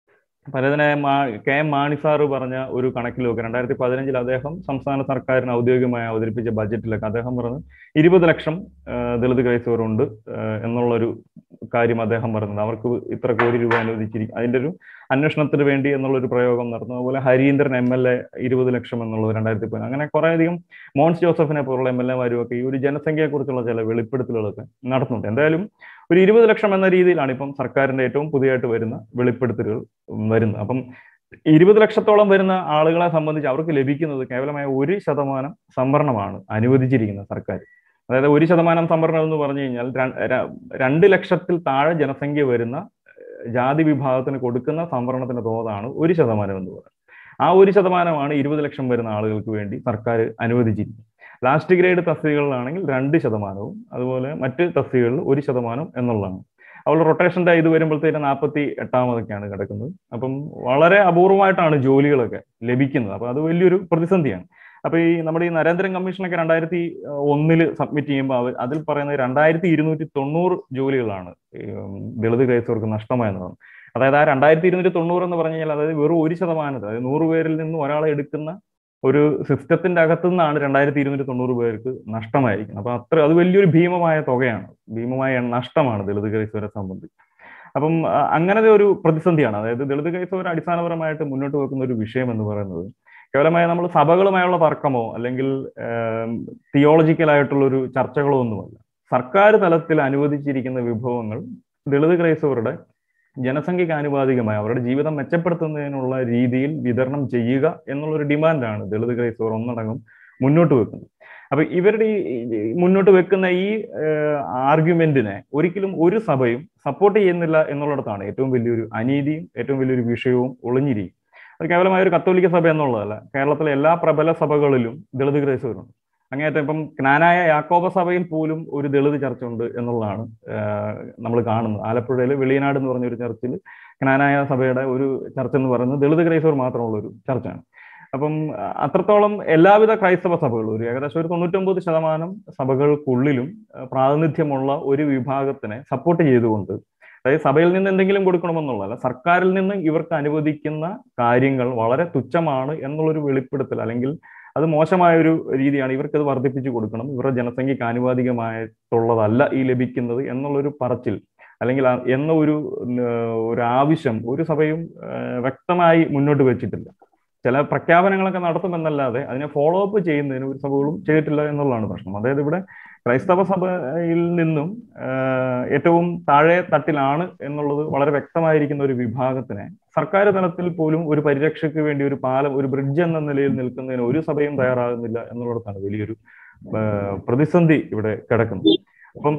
പലതിനെ മാ കെ എം മാണി സാറ് പറഞ്ഞ ഒരു കണക്കിലൊക്കെ രണ്ടായിരത്തി പതിനഞ്ചിൽ അദ്ദേഹം സംസ്ഥാന സർക്കാരിന് ഔദ്യോഗികമായി അവതരിപ്പിച്ച ബജറ്റിലൊക്കെ അദ്ദേഹം പറഞ്ഞു ഇരുപത് ലക്ഷം ദളിത് ക്രൈസ്തവരുണ്ട് എന്നുള്ളൊരു കാര്യം അദ്ദേഹം പറഞ്ഞത് അവർക്ക് ഇത്ര കോടി രൂപ അനുവദിച്ചിരിക്കും അതിന്റെ ഒരു അന്വേഷണത്തിന് വേണ്ടി എന്നുള്ള ഒരു പ്രയോഗം നടന്നു അതുപോലെ ഹരീന്ദ്രൻ എം എൽ എ ഇരുപത് ലക്ഷം എന്നുള്ളത് രണ്ടായിരത്തി പതിനൊന്ന് അങ്ങനെ കുറെ അധികം മോൻസ് ജോസഫിനെ പോലുള്ള എം എൽ എമാരും ഒക്കെ ഈ ഒരു ജനസംഖ്യയെക്കുറിച്ചുള്ള ചില വെളിപ്പെടുത്തലുകളൊക്കെ നടത്തുന്നുണ്ട് എന്തായാലും ഒരു ഇരുപത് ലക്ഷം എന്ന രീതിയിലാണ് ഇപ്പം സർക്കാരിന്റെ ഏറ്റവും പുതിയതായിട്ട് വരുന്ന വെളിപ്പെടുത്തലുകൾ വരുന്നത് അപ്പം ഇരുപത് ലക്ഷത്തോളം വരുന്ന ആളുകളെ സംബന്ധിച്ച് അവർക്ക് ലഭിക്കുന്നത് കേവലമായ ഒരു ശതമാനം സംവരണമാണ് അനുവദിച്ചിരിക്കുന്നത് സർക്കാർ അതായത് ഒരു ശതമാനം സംവരണം എന്ന് പറഞ്ഞു കഴിഞ്ഞാൽ രണ്ട് ലക്ഷത്തിൽ താഴെ ജനസംഖ്യ വരുന്ന ജാതി വിഭാഗത്തിന് കൊടുക്കുന്ന സംവരണത്തിന്റെ തോതാണ് ഒരു ശതമാനം എന്ന് പറയുന്നത് ആ ഒരു ശതമാനമാണ് ഇരുപത് ലക്ഷം വരുന്ന ആളുകൾക്ക് വേണ്ടി സർക്കാർ അനുവദിച്ചിരിക്കുന്നത് ലാസ്റ്റ് ഗ്രേഡ് തസ്തികകളിലാണെങ്കിൽ രണ്ട് ശതമാനവും അതുപോലെ മറ്റ് തസ്തികകളിൽ ഒരു ശതമാനം എന്നുള്ളതാണ് അവൾ റൊട്ടേഷന്റെ ഇത് വരുമ്പോഴത്തേക്ക് നാൽപ്പത്തി എട്ടാമതൊക്കെയാണ് കിടക്കുന്നത് അപ്പം വളരെ അപൂർവമായിട്ടാണ് ജോലികളൊക്കെ ലഭിക്കുന്നത് അപ്പൊ അത് വലിയൊരു പ്രതിസന്ധിയാണ് അപ്പൊ ഈ നമ്മുടെ ഈ നരേന്ദ്രൻ കമ്മീഷനൊക്കെ രണ്ടായിരത്തി ഒന്നില് സബ്മിറ്റ് ചെയ്യുമ്പോൾ അവർ അതിൽ പറയുന്നത് രണ്ടായിരത്തി ഇരുന്നൂറ്റി തൊണ്ണൂറ് ജോലികളാണ് ദളിത് ക്രൈസ്തവർക്ക് നഷ്ടമായെന്നാണ് അതായത് ആ രണ്ടായിരത്തി ഇരുന്നൂറ്റി തൊണ്ണൂറ് എന്ന് പറഞ്ഞു കഴിഞ്ഞാൽ അതായത് വെറും ഒരു ശതമാനത്തിൽ അതായത് നൂറ് പേരിൽ നിന്ന് ഒരാളെ എടുക്കുന്ന ഒരു സിസ്റ്റത്തിന്റെ അകത്തു നിന്നാണ് രണ്ടായിരത്തി ഇരുന്നൂറ്റി തൊണ്ണൂറ് പേർക്ക് നഷ്ടമായിരിക്കുന്നത് അപ്പൊ അത്ര അത് വലിയൊരു ഭീമമായ തുകയാണ് ഭീമമായ നഷ്ടമാണ് ദളിത് ക്രൈസ്തവരെ സംബന്ധിച്ച് അപ്പം അങ്ങനത്തെ ഒരു പ്രതിസന്ധിയാണ് അതായത് ദളിത് ക്രൈസ്തവർ അടിസ്ഥാനപരമായിട്ട് മുന്നോട്ട് വെക്കുന്ന ഒരു വിഷയം എന്ന് പറയുന്നത് കേവലമായ നമ്മൾ സഭകളുമായുള്ള തർക്കമോ അല്ലെങ്കിൽ തിയോളജിക്കൽ ആയിട്ടുള്ള ഒരു ചർച്ചകളോ ഒന്നുമല്ല സർക്കാർ തലത്തിൽ അനുവദിച്ചിരിക്കുന്ന വിഭവങ്ങൾ ദളിത് ക്രൈസ്തവരുടെ ജനസംഖ്യയ്ക്ക് ആനുപാതികമായി അവരുടെ ജീവിതം മെച്ചപ്പെടുത്തുന്നതിനുള്ള രീതിയിൽ വിതരണം ചെയ്യുക എന്നുള്ളൊരു ഡിമാൻഡാണ് ദളിത് ക്രൈസ്തവർ ഒന്നടങ്കം മുന്നോട്ട് വെക്കുന്നത് അപ്പൊ ഇവരുടെ ഈ മുന്നോട്ട് വെക്കുന്ന ഈ ആർഗ്യുമെന്റിനെ ഒരിക്കലും ഒരു സഭയും സപ്പോർട്ട് ചെയ്യുന്നില്ല എന്നുള്ളിടത്താണ് ഏറ്റവും വലിയൊരു അനീതിയും ഏറ്റവും വലിയൊരു വിഷയവും ഒളിഞ്ഞിരിക്കും അത് കേവലമായ ഒരു കത്തോലിക്ക സഭ എന്നുള്ളതല്ല കേരളത്തിലെ എല്ലാ പ്രബല സഭകളിലും ദളിത് ക്രൈസ്തവരുണ്ട് അങ്ങേറ്റം ഇപ്പം ജ്ഞാനായ യാക്കോബ സഭയിൽ പോലും ഒരു ദളിത് ചർച്ച ഉണ്ട് എന്നുള്ളതാണ് നമ്മൾ കാണുന്നത് ആലപ്പുഴയിൽ വെളിയനാട് എന്ന് പറഞ്ഞ ഒരു ചർച്ചിൽ ജ്ഞാനായ സഭയുടെ ഒരു ചർച്ച എന്ന് പറയുന്നത് ദളിത് ക്രൈസ്തവർ മാത്രമുള്ള ഒരു ചർച്ചയാണ് അപ്പം അത്രത്തോളം എല്ലാവിധ ക്രൈസ്തവ സഭകളും ഒരു ഏകദേശം ഒരു തൊണ്ണൂറ്റൊമ്പത് ശതമാനം സഭകൾക്കുള്ളിലും പ്രാതിനിധ്യമുള്ള ഒരു വിഭാഗത്തിനെ സപ്പോർട്ട് ചെയ്തുകൊണ്ട് അതായത് സഭയിൽ നിന്ന് എന്തെങ്കിലും കൊടുക്കണമെന്നുള്ളതല്ല സർക്കാരിൽ നിന്ന് ഇവർക്ക് അനുവദിക്കുന്ന കാര്യങ്ങൾ വളരെ തുച്ഛമാണ് എന്നുള്ളൊരു വെളിപ്പെടുത്തൽ അല്ലെങ്കിൽ അത് മോശമായ ഒരു രീതിയാണ് ഇവർക്ക് അത് വർദ്ധിപ്പിച്ചു കൊടുക്കണം ഇവരുടെ ജനസംഖ്യക്ക് ആനുപാതികമായിട്ടുള്ളതല്ല ഈ ലഭിക്കുന്നത് എന്നുള്ളൊരു പറച്ചിൽ അല്ലെങ്കിൽ എന്ന ഒരു ഒരു ആവശ്യം ഒരു സഭയും വ്യക്തമായി മുന്നോട്ട് വെച്ചിട്ടില്ല ചില പ്രഖ്യാപനങ്ങളൊക്കെ നടത്തുമെന്നല്ലാതെ അതിനെ ഫോളോ അപ്പ് ചെയ്യുന്നതിന് ഒരു സഭകളും ചെയ്തിട്ടില്ല എന്നുള്ളതാണ് പ്രശ്നം അതായത് ഇവിടെ ക്രൈസ്തവ സഭയിൽ നിന്നും ഏറ്റവും താഴെ തട്ടിലാണ് എന്നുള്ളത് വളരെ വ്യക്തമായിരിക്കുന്ന ഒരു വിഭാഗത്തിനെ സർക്കാർ തലത്തിൽ പോലും ഒരു പരിരക്ഷയ്ക്ക് വേണ്ടി ഒരു പാലം ഒരു ബ്രിഡ്ജ് എന്ന നിലയിൽ നിൽക്കുന്നതിന് ഒരു സഭയും തയ്യാറാകുന്നില്ല എന്നുള്ളിടത്താണ് വലിയൊരു പ്രതിസന്ധി ഇവിടെ കിടക്കുന്നത് അപ്പം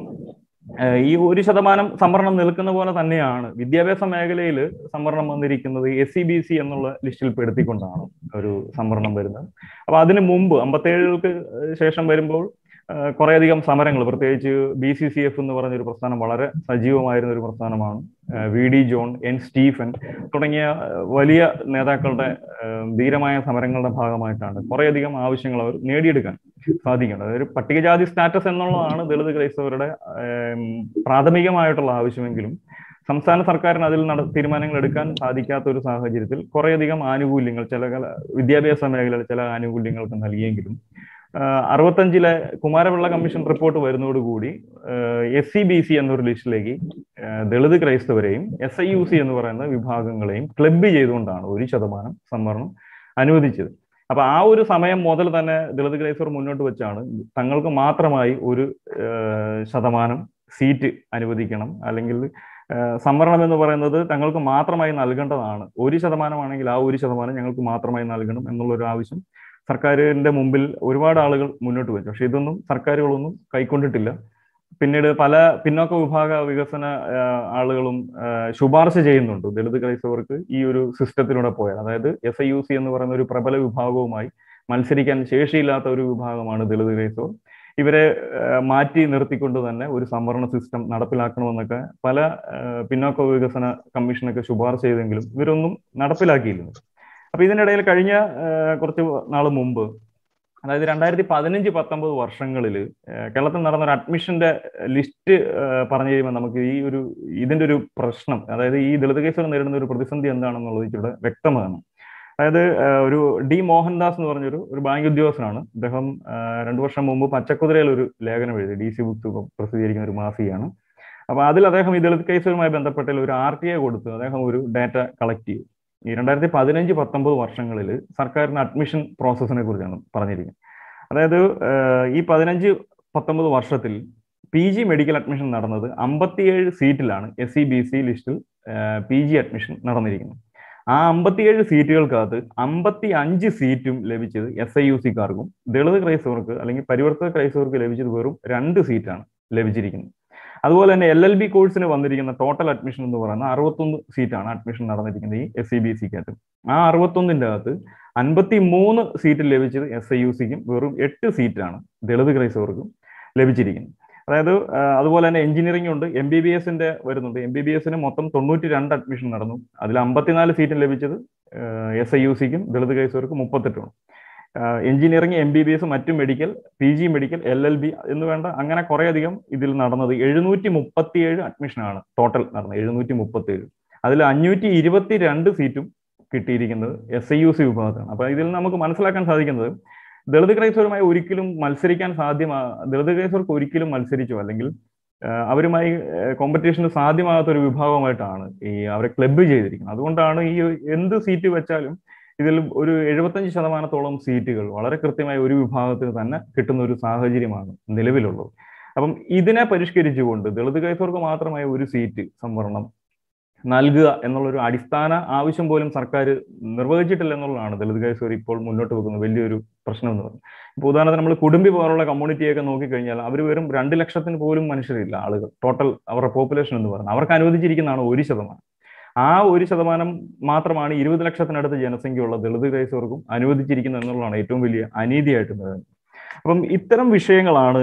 ഈ ഒരു ശതമാനം സംവരണം നിൽക്കുന്ന പോലെ തന്നെയാണ് വിദ്യാഭ്യാസ മേഖലയിൽ സംവരണം വന്നിരിക്കുന്നത് എസ് സി ബി സി എന്നുള്ള ലിസ്റ്റിൽ പെടുത്തിക്കൊണ്ടാണ് ഒരു സംവരണം വരുന്നത് അപ്പൊ അതിന് മുമ്പ് അമ്പത്തേഴുകൾക്ക് ശേഷം വരുമ്പോൾ കുറേയധികം സമരങ്ങൾ പ്രത്യേകിച്ച് ബി സി സി എഫ് എന്ന് പറഞ്ഞൊരു പ്രസ്ഥാനം വളരെ സജീവമായിരുന്ന ഒരു പ്രസ്ഥാനമാണ് V D John N Stephen തുടങ്ങിയ വലിയ നേതാക്കളുടെ ധീരമായ സമരങ്ങളുടെ ഭാഗമായിട്ടാണ് കുറേയധികം ആവശ്യങ്ങൾ അവർ നേടിയെടുക്കാൻ സാധിക്കുന്നത് അതൊരു പട്ടികജാതി സ്റ്റാറ്റസ് എന്നുള്ളതാണ് ദളിത് ക്രൈസ്തവരുടെ പ്രാഥമികമായിട്ടുള്ള ആവശ്യമെങ്കിലും സംസ്ഥാന സർക്കാരിന് അതിൽ നട തീരുമാനങ്ങൾ എടുക്കാൻ സാധിക്കാത്ത ഒരു സാഹചര്യത്തിൽ കുറേയധികം ആനുകൂല്യങ്ങൾ ചില വിദ്യാഭ്യാസ മേഖലയിൽ ചില ആനുകൂല്യങ്ങൾക്ക് നൽകിയെങ്കിലും അറുപത്തഞ്ചിലെ കുമാരപിള്ള കമ്മീഷൻ റിപ്പോർട്ട് വരുന്നതോടുകൂടി എസ് സി ബി സി എന്നൊരു ലിസ്റ്റിലേക്ക് ദളിത് ക്രൈസ്തവരെയും എസ് ഐ യു സി എന്ന് പറയുന്ന വിഭാഗങ്ങളെയും ക്ലബ് ചെയ്തുകൊണ്ടാണ് ഒരു ശതമാനം സംവരണം അനുവദിച്ചത് അപ്പൊ ആ ഒരു സമയം മുതൽ തന്നെ ദളിത് ക്രൈസ്തവർ മുന്നോട്ട് വെച്ചാണ് തങ്ങൾക്ക് മാത്രമായി ഒരു ശതമാനം സീറ്റ് അനുവദിക്കണം അല്ലെങ്കിൽ സംവരണം എന്ന് പറയുന്നത് തങ്ങൾക്ക് മാത്രമായി നൽകേണ്ടതാണ് ഒരു ശതമാനമാണെങ്കിൽ ആ ഒരു ശതമാനം ഞങ്ങൾക്ക് മാത്രമായി നൽകണം എന്നുള്ളൊരു ആവശ്യം സർക്കാരിന്റെ മുമ്പിൽ ഒരുപാട് ആളുകൾ മുന്നോട്ട് വെച്ചു പക്ഷെ ഇതൊന്നും സർക്കാരുകളൊന്നും കൈക്കൊണ്ടിട്ടില്ല പിന്നീട് പല പിന്നോക്ക വിഭാഗ വികസന ആളുകളും ശുപാർശ ചെയ്യുന്നുണ്ട് ദളിത് ക്രൈസ്തവർക്ക് ഈ ഒരു സിസ്റ്റത്തിലൂടെ പോയാൽ അതായത് എസ് ഐ യു സി എന്ന് പറയുന്ന ഒരു പ്രബല വിഭാഗവുമായി മത്സരിക്കാൻ ശേഷിയില്ലാത്ത ഒരു വിഭാഗമാണ് ദളിത് ക്രൈസ്തവർ ഇവരെ മാറ്റി നിർത്തിക്കൊണ്ട് തന്നെ ഒരു സംവരണ സിസ്റ്റം നടപ്പിലാക്കണമെന്നൊക്കെ പല പിന്നോക്ക വികസന കമ്മീഷനൊക്കെ ശുപാർശ ചെയ്തെങ്കിലും ഇവരൊന്നും നടപ്പിലാക്കിയിരുന്നു അപ്പൊ ഇതിനിടയിൽ കഴിഞ്ഞ കുറച്ച് നാൾ മുമ്പ് അതായത് രണ്ടായിരത്തി പതിനഞ്ച് പത്തൊമ്പത് വർഷങ്ങളിൽ കേരളത്തിൽ നടന്ന ഒരു അഡ്മിഷന്റെ ലിസ്റ്റ് പറഞ്ഞു കഴിയുമ്പോൾ നമുക്ക് ഈ ഒരു ഇതിന്റെ ഒരു പ്രശ്നം അതായത് ഈ ദളിത് കേസുകൾ നേരിടുന്ന ഒരു പ്രതിസന്ധി എന്താണെന്നുള്ളത് ഇവിടെ വ്യക്തമാണ് അതായത് ഒരു ഡി മോഹൻദാസ് എന്ന് പറഞ്ഞൊരു ഒരു ബാങ്ക് ഉദ്യോഗസ്ഥനാണ് അദ്ദേഹം രണ്ടു വർഷം മുമ്പ് പച്ചക്കുതിരയിൽ ഒരു ലേഖനം എഴുതി ഡി സി ബുക്ക് പ്രസിദ്ധീകരിക്കുന്ന ഒരു മാസികയാണ് അപ്പൊ അതിൽ അദ്ദേഹം ഈ ദളിത് കേസുകളുമായി ബന്ധപ്പെട്ട ഒരു ആർ ടി ഐ കൊടുത്ത് അദ്ദേഹം ഒരു ഡാറ്റ കളക്ട് ചെയ്തു ഈ രണ്ടായിരത്തി പതിനഞ്ച് പത്തൊമ്പത് വർഷങ്ങളിൽ സർക്കാരിന് അഡ്മിഷൻ പ്രോസസ്സിനെ കുറിച്ചാണ് പറഞ്ഞിരിക്കുന്നത് അതായത് ഈ പതിനഞ്ച് പത്തൊമ്പത് വർഷത്തിൽ പി ജി മെഡിക്കൽ അഡ്മിഷൻ നടന്നത് അമ്പത്തിയേഴ് സീറ്റിലാണ് എസ് സി ബി സി ലിസ്റ്റിൽ പി ജി അഡ്മിഷൻ നടന്നിരിക്കുന്നത് ആ അമ്പത്തിയേഴ് സീറ്റുകൾക്കകത്ത് അമ്പത്തി അഞ്ച് സീറ്റും ലഭിച്ചത് എസ് ഐ യു സിക്കാർക്കും ദളിത് ക്രൈസ്തവർക്ക് അല്ലെങ്കിൽ പരിവർത്തന ക്രൈസ്തവർക്ക് ലഭിച്ചത് വെറും രണ്ട് സീറ്റാണ് ലഭിച്ചിരിക്കുന്നത് അതുപോലെ തന്നെ എൽ എൽ ബി കോഴ്സിന് വന്നിരിക്കുന്ന ടോട്ടൽ അഡ്മിഷൻ എന്ന് പറയുന്ന അറുപത്തൊന്ന് സീറ്റാണ് അഡ്മിഷൻ നടന്നിരിക്കുന്നത് ഈ എസ് സി ബി സിക്കകത്ത് ആ അറുപത്തൊന്നിൻ്റെ അകത്ത് അൻപത്തി മൂന്ന് സീറ്റ് ലഭിച്ചത് എസ് ഐ യു സിക്കും വെറും എട്ട് സീറ്റാണ് ദളിത് ക്രൈസ്തവർക്കും ലഭിച്ചിരിക്കുന്നത് അതായത് അതുപോലെ തന്നെ എഞ്ചിനീയറിംഗ് ഉണ്ട് എം ബി ബി എസിന്റെ വരുന്നുണ്ട് എം ബി ബി എസിന് മൊത്തം തൊണ്ണൂറ്റി രണ്ട് അഡ്മിഷൻ നടന്നു അതിൽ അമ്പത്തിനാല് സീറ്റ് ലഭിച്ചത് എസ് ഐ യു സിക്കും ദളിത് ക്രൈസ്തവർക്കും മുപ്പത്തെട്ടുമാണ് engineering M B B S മറ്റു medical P G medical L L B എന്ന് വേണ്ട അങ്ങനെ കുറെ അധികം ഇതിൽ നടന്നത് എഴുന്നൂറ്റി മുപ്പത്തിയേഴ് അഡ്മിഷനാണ് ടോട്ടൽ നടന്നത് എഴുന്നൂറ്റി മുപ്പത്തിയേഴ് അതിൽ അഞ്ഞൂറ്റി ഇരുപത്തി രണ്ട് സീറ്റും കിട്ടിയിരിക്കുന്നത് എസ് ഐ യു സി വിഭാഗത്താണ് അപ്പൊ ഇതിൽ നമുക്ക് മനസ്സിലാക്കാൻ സാധിക്കുന്നത് ദളിത് ക്രൈസ്തവരുമായി ഒരിക്കലും മത്സരിക്കാൻ സാധ്യമാ ദളിത് ക്രൈസ്തവർക്ക് ഒരിക്കലും മത്സരിച്ചോ അല്ലെങ്കിൽ അവരുമായി കോമ്പറ്റീഷന് സാധ്യമാകാത്ത ഒരു വിഭാഗമായിട്ടാണ് ഈ അവരെ ക്ലബ്ബ് ചെയ്തിരിക്കുന്നത് അതുകൊണ്ടാണ് ഈ എന്ത് സീറ്റ് വെച്ചാലും ഇതിൽ ഒരു എഴുപത്തഞ്ച് ശതമാനത്തോളം സീറ്റുകൾ വളരെ കൃത്യമായ ഒരു വിഭാഗത്തിന് തന്നെ കിട്ടുന്ന ഒരു സാഹചര്യമാണ് നിലവിലുള്ളത് അപ്പം ഇതിനെ പരിഷ്കരിച്ചുകൊണ്ട് ദളിത് ക്രൈസ്തവർക്ക് മാത്രമായ ഒരു സീറ്റ് സംവരണം നൽകുക എന്നുള്ളൊരു അടിസ്ഥാന ആവശ്യം പോലും സർക്കാർ നിർവഹിച്ചിട്ടില്ല എന്നുള്ളതാണ് ദളിത് ക്രൈസ്തവർ ഇപ്പോൾ മുന്നോട്ട് വെക്കുന്ന വലിയൊരു പ്രശ്നം എന്ന് പറയുന്നത് ഇപ്പോൾ ഉദാഹരണത്തിന് നമ്മൾ കുടുംബി പോലുള്ള കമ്മ്യൂണിറ്റിയൊക്കെ നോക്കിക്കഴിഞ്ഞാൽ അവർ വെറും രണ്ട് ലക്ഷത്തിന് പോലും മനുഷ്യരില്ല ആളുകൾ ടോട്ടൽ അവരുടെ പോപ്പുലേഷൻ എന്ന് പറയുന്നത് അവർക്ക് അനുവദിച്ചിരിക്കുന്നതാണ് ഒരു ശതമാനം ആ ഒരു ശതമാനം മാത്രമാണ് ഇരുപത് ലക്ഷത്തിനടുത്ത് ജനസംഖ്യയുള്ള ദളിത് ക്രൈസ്തവർക്കും അനുവദിച്ചിരിക്കുന്നത് എന്നുള്ളതാണ് ഏറ്റവും വലിയ അനീതിയായിട്ട് വരുന്നത് അപ്പം ഇത്തരം വിഷയങ്ങളാണ്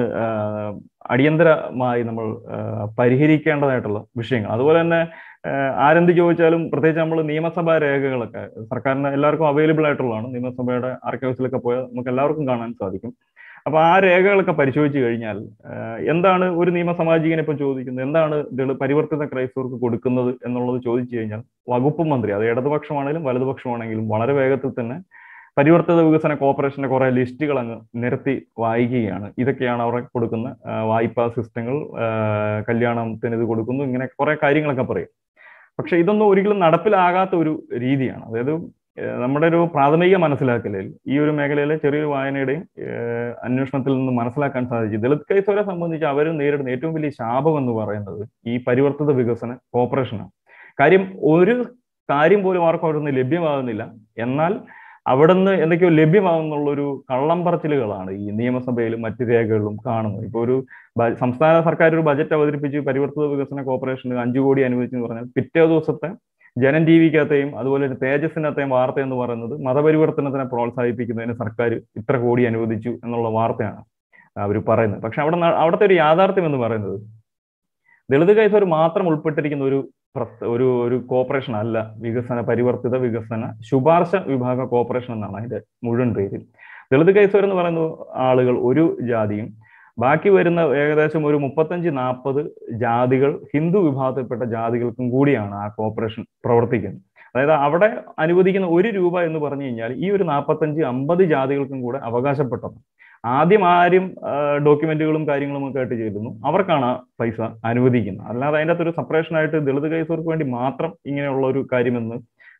അടിയന്തരമായി നമ്മൾ പരിഹരിക്കേണ്ടതായിട്ടുള്ള വിഷയങ്ങൾ അതുപോലെ തന്നെ ആരെന്ത് ചോദിച്ചാലും പ്രത്യേകിച്ച് നമ്മൾ നിയമസഭാ രേഖകളൊക്കെ സർക്കാരിന് എല്ലാവർക്കും അവൈലബിൾ ആയിട്ടുള്ളതാണ് നിയമസഭയുടെ ആർക്കൈവ്സിലൊക്കെ പോയാൽ നമുക്ക് എല്ലാവർക്കും കാണാൻ സാധിക്കും അപ്പൊ ആ രേഖകളൊക്കെ പരിശോധിച്ചു കഴിഞ്ഞാൽ എന്താണ് ഒരു നിയമസാമാജികനെ ഇപ്പൊ ചോദിക്കുന്നത് എന്താണ് പരിവർത്തിത ക്രൈസ്തവർക്ക് കൊടുക്കുന്നത് എന്നുള്ളത് ചോദിച്ചു കഴിഞ്ഞാൽ വകുപ്പ് മന്ത്രി അത് ഇടതുപക്ഷമാണെങ്കിലും വലതുപക്ഷമാണെങ്കിലും വളരെ വേഗത്തിൽ തന്നെ പരിവർത്തിത വികസന കോർപ്പറേഷന്റെ കുറെ ലിസ്റ്റുകൾ അങ്ങ് നിരത്തി വായിക്കുകയാണ് ഇതൊക്കെയാണ് അവർക്ക് കൊടുക്കുന്ന വായ്പാ സിസ്റ്റങ്ങൾ കല്യാണത്തിന് ഇത് കൊടുക്കുന്നു ഇങ്ങനെ കുറെ കാര്യങ്ങളൊക്കെ പറയും പക്ഷെ ഇതൊന്നും ഒരിക്കലും നടപ്പിലാകാത്ത ഒരു രീതിയാണ് അതായത് നമ്മുടെ ഒരു പ്രാഥമിക മനസ്സിലാക്കലിൽ ഈ ഒരു മേഖലയിലെ ചെറിയൊരു വായനയുടെയും അന്വേഷണത്തിൽ നിന്ന് മനസ്സിലാക്കാൻ സാധിച്ചു ദളിത് ക്രൈസ്തവരെ സംബന്ധിച്ച് അവർ നേരിടുന്ന ഏറ്റവും വലിയ ശാപം എന്ന് പറയുന്നത് ഈ പരിവർത്തിത വികസന കോർപ്പറേഷനാണ് കാര്യം ഒരു കാര്യം പോലും ആർക്കും അവിടെ നിന്ന് ലഭ്യമാകുന്നില്ല എന്നാൽ അവിടുന്ന് എന്തൊക്കെയോ ലഭ്യമാകുന്നുള്ളൊരു കള്ളം പറച്ചിലുകളാണ് ഈ നിയമസഭയിലും മറ്റു രേഖകളിലും കാണുന്നത് ഇപ്പോൾ ഒരു സംസ്ഥാന സർക്കാർ ഒരു ബജറ്റ് അവതരിപ്പിച്ച് പരിവർത്തിത വികസന കോർപ്പറേഷന് അഞ്ചു കോടി അനുവദിച്ചെന്ന് പറഞ്ഞാൽ പിറ്റേ ദിവസത്തെ ജനൻ ടി വിക്കകത്തെയും അതുപോലെ തേജസ്സിനകത്തെയും വാർത്ത എന്ന് പറയുന്നത് മതപരിവർത്തനത്തിനെ പ്രോത്സാഹിപ്പിക്കുന്നതിന് സർക്കാർ ഇത്ര കോടി അനുവദിച്ചു എന്നുള്ള വാർത്തയാണ് അവർ പറയുന്നത് പക്ഷെ അവിടെ അവിടുത്തെ ഒരു യാഥാർത്ഥ്യം എന്ന് പറയുന്നത് ദളിത് കേസർ മാത്രം ഉൾപ്പെട്ടിരിക്കുന്ന ഒരു ഒരു ഒരു കോർപ്പറേഷൻ അല്ല വികസന പരിവർത്തിത വികസന ശുപാർശ വിഭാഗ കോർപ്പറേഷൻ എന്നാണ് അതിന്റെ മുഴുവൻ പേര് ദളിത് കേസർ എന്ന് പറയുന്ന ആളുകൾ ഒരു ജാതിയും ബാക്കി വരുന്ന ഏകദേശം ഒരു മുപ്പത്തഞ്ച് നാൽപ്പത് ജാതികൾ ഹിന്ദു വിഭാഗത്തിൽപ്പെട്ട ജാതികൾക്കും കൂടിയാണ് ആ കോർപ്പറേഷൻ പ്രവർത്തിക്കുന്നത് അതായത് അവിടെ അനുവദിക്കുന്ന ഒരു രൂപ എന്ന് പറഞ്ഞു കഴിഞ്ഞാൽ ഈ ഒരു നാൽപ്പത്തഞ്ച് അമ്പത് ജാതികൾക്കും കൂടെ അവകാശപ്പെട്ടത് ആദ്യം ആരും ഡോക്യുമെന്റുകളും കാര്യങ്ങളും ഒക്കെ ആയിട്ട് ചെയ്തിരുന്നു അവർക്കാണ് ആ പൈസ അനുവദിക്കുന്നത് അല്ലാതെ അതിൻ്റെ അകത്തൊരു സെപ്പറേഷൻ ആയിട്ട് ദളിത് കേസർക്ക് വേണ്ടി മാത്രം ഇങ്ങനെയുള്ള ഒരു കാര്യമെന്ന്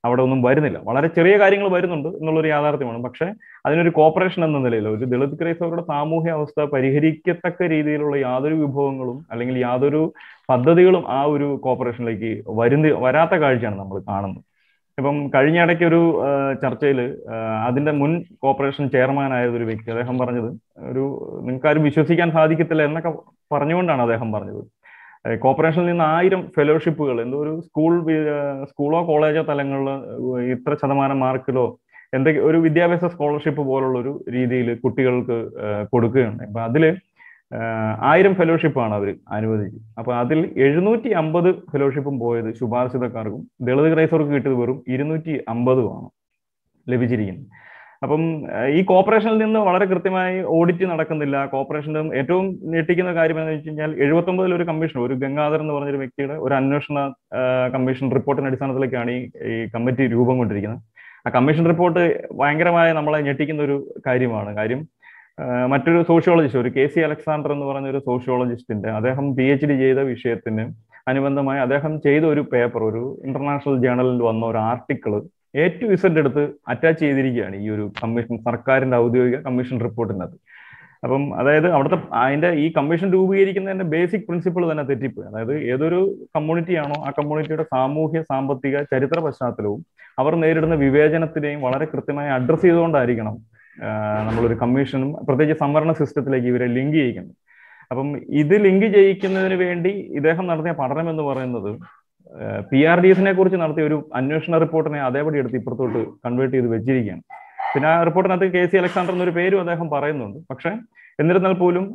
അവിടെ ഒന്നും വരുന്നില്ല വളരെ ചെറിയ കാര്യങ്ങൾ വരുന്നുണ്ട് എന്നുള്ളൊരു യാഥാർത്ഥ്യമാണ് പക്ഷേ അതിനൊരു കോപ്പറേഷൻ എന്ന നിലയിൽ ഒരു ദളിത് ക്രൈസ്തവരുടെ സാമൂഹ്യ അവസ്ഥ പരിഹരിക്കത്തക്ക രീതിയിലുള്ള യാതൊരു വിഭവങ്ങളും അല്ലെങ്കിൽ യാതൊരു പദ്ധതികളും ആ ഒരു കോപ്പറേഷനിലേക്ക് വരുന്ന വരാത്ത കാഴ്ചയാണ് നമ്മൾ കാണുന്നത് ഇപ്പം കഴിഞ്ഞ ഇടയ്ക്ക് ഒരു ചർച്ചയിൽ അതിന്റെ മുൻ കോർപ്പറേഷൻ ചെയർമാൻ ആയ ഒരു വ്യക്തി അദ്ദേഹം പറഞ്ഞത് ഒരു നിങ്ങൾക്കാരും വിശ്വസിക്കാൻ സാധിക്കത്തില്ല എന്നൊക്കെ പറഞ്ഞുകൊണ്ടാണ് അദ്ദേഹം പറഞ്ഞത് കോർപ്പറേഷനിൽ നിന്ന് ആയിരം ഫെലോഷിപ്പുകൾ എന്തോ ഒരു സ്കൂൾ സ്കൂളോ കോളേജോ തലങ്ങളിൽ ഇത്ര ശതമാനം മാർക്കിലോ എന്തൊക്കെ ഒരു വിദ്യാഭ്യാസ സ്കോളർഷിപ്പ് പോലുള്ള ഒരു രീതിയിൽ കുട്ടികൾക്ക് കൊടുക്കുകയുണ്ട് അപ്പൊ അതില് ആയിരം ഫെലോഷിപ്പാണ് അവർ അനുവദിച്ചത് അപ്പൊ അതിൽ എഴുന്നൂറ്റി അമ്പത് ഫെലോഷിപ്പും പോയത് ശുപാർശിതക്കാർക്കും ദളിത് ക്രൈസ്തവർക്ക് കിട്ടിയത് വെറും ഇരുന്നൂറ്റി അമ്പതുമാണ് ലഭിച്ചിരിക്കുന്നത് അപ്പം ഈ കോർപ്പറേഷനിൽ നിന്ന് വളരെ കൃത്യമായി ഓഡിറ്റ് നടക്കുന്നില്ല കോർപ്പറേഷന്റെ ഏറ്റവും ഞെട്ടിക്കുന്ന കാര്യം എന്ന് വെച്ച് കഴിഞ്ഞാൽ എഴുപത്തൊമ്പതിൽ ഒരു കമ്മീഷൻ ഒരു ഗംഗാധർ എന്ന് പറഞ്ഞൊരു വ്യക്തിയുടെ ഒരു അന്വേഷണ കമ്മീഷൻ റിപ്പോർട്ടിന്റെ അടിസ്ഥാനത്തിലേക്കാണ് ഈ ഈ കമ്മിറ്റി രൂപം കൊണ്ടിരിക്കുന്നത് ആ കമ്മീഷൻ റിപ്പോർട്ട് ഭയങ്കരമായ നമ്മളെ ഞെട്ടിക്കുന്ന ഒരു കാര്യമാണ് കാര്യം മറ്റൊരു സോഷ്യോളജിസ്റ്റ് ഒരു കെ സി അലക്സാണ്ടർ എന്ന് പറഞ്ഞ ഒരു സോഷ്യോളജിസ്റ്റിന്റെ അദ്ദേഹം പി എച്ച് ഡി ചെയ്ത വിഷയത്തിന് അനുബന്ധമായി അദ്ദേഹം ചെയ്ത ഒരു പേപ്പർ ഒരു ഇന്റർനാഷണൽ ജേണലിൽ വന്ന ഒരു ആർട്ടിക്കിൾ എ ടു ഇസഡ് എടുത്ത് അറ്റാച്ച് ചെയ്തിരിക്കുകയാണ് ഈ ഒരു കമ്മീഷൻ സർക്കാരിന്റെ ഔദ്യോഗിക കമ്മീഷൻ റിപ്പോർട്ടിനകത്ത് അപ്പം അതായത് അവിടുത്തെ അതിന്റെ ഈ കമ്മീഷൻ രൂപീകരിക്കുന്നതിന്റെ ബേസിക് പ്രിൻസിപ്പിൾ തന്നെ തെറ്റിപ്പോയി അതായത് ഏതൊരു കമ്മ്യൂണിറ്റി ആണോ ആ കമ്മ്യൂണിറ്റിയുടെ സാമൂഹ്യ സാമ്പത്തിക ചരിത്ര പശ്ചാത്തലവും അവർ നേരിടുന്ന വിവേചനത്തിനെയും വളരെ കൃത്യമായി അഡ്രസ് ചെയ്തുകൊണ്ടായിരിക്കണം നമ്മളൊരു കമ്മീഷനും പ്രത്യേകിച്ച് സംവരണ സിസ്റ്റത്തിലേക്ക് ഇവരെ ലിങ്ക് ചെയ്യിക്കുന്നത് അപ്പം ഇത് ലിങ്ക് ചെയ്യിക്കുന്നതിന് വേണ്ടി ഇദ്ദേഹം നടത്തിയ പഠനം എന്ന് പറയുന്നത് പി ആർ ഡി എസിനെ കുറിച്ച് നടത്തിയ ഒരു അന്വേഷണ റിപ്പോർട്ടിനെ അതേപടി എടുത്ത് ഇപ്പുറത്തോട്ട് കൺവേർട്ട് ചെയ്ത് വെച്ചിരിക്കുകയാണ് പിന്നെ ആ റിപ്പോർട്ടിനകത്ത് കെ സി അലക്സാണ്ടർ എന്നൊരു പേരും അദ്ദേഹം പറയുന്നുണ്ട് പക്ഷെ എന്നിരുന്നാൽ പോലും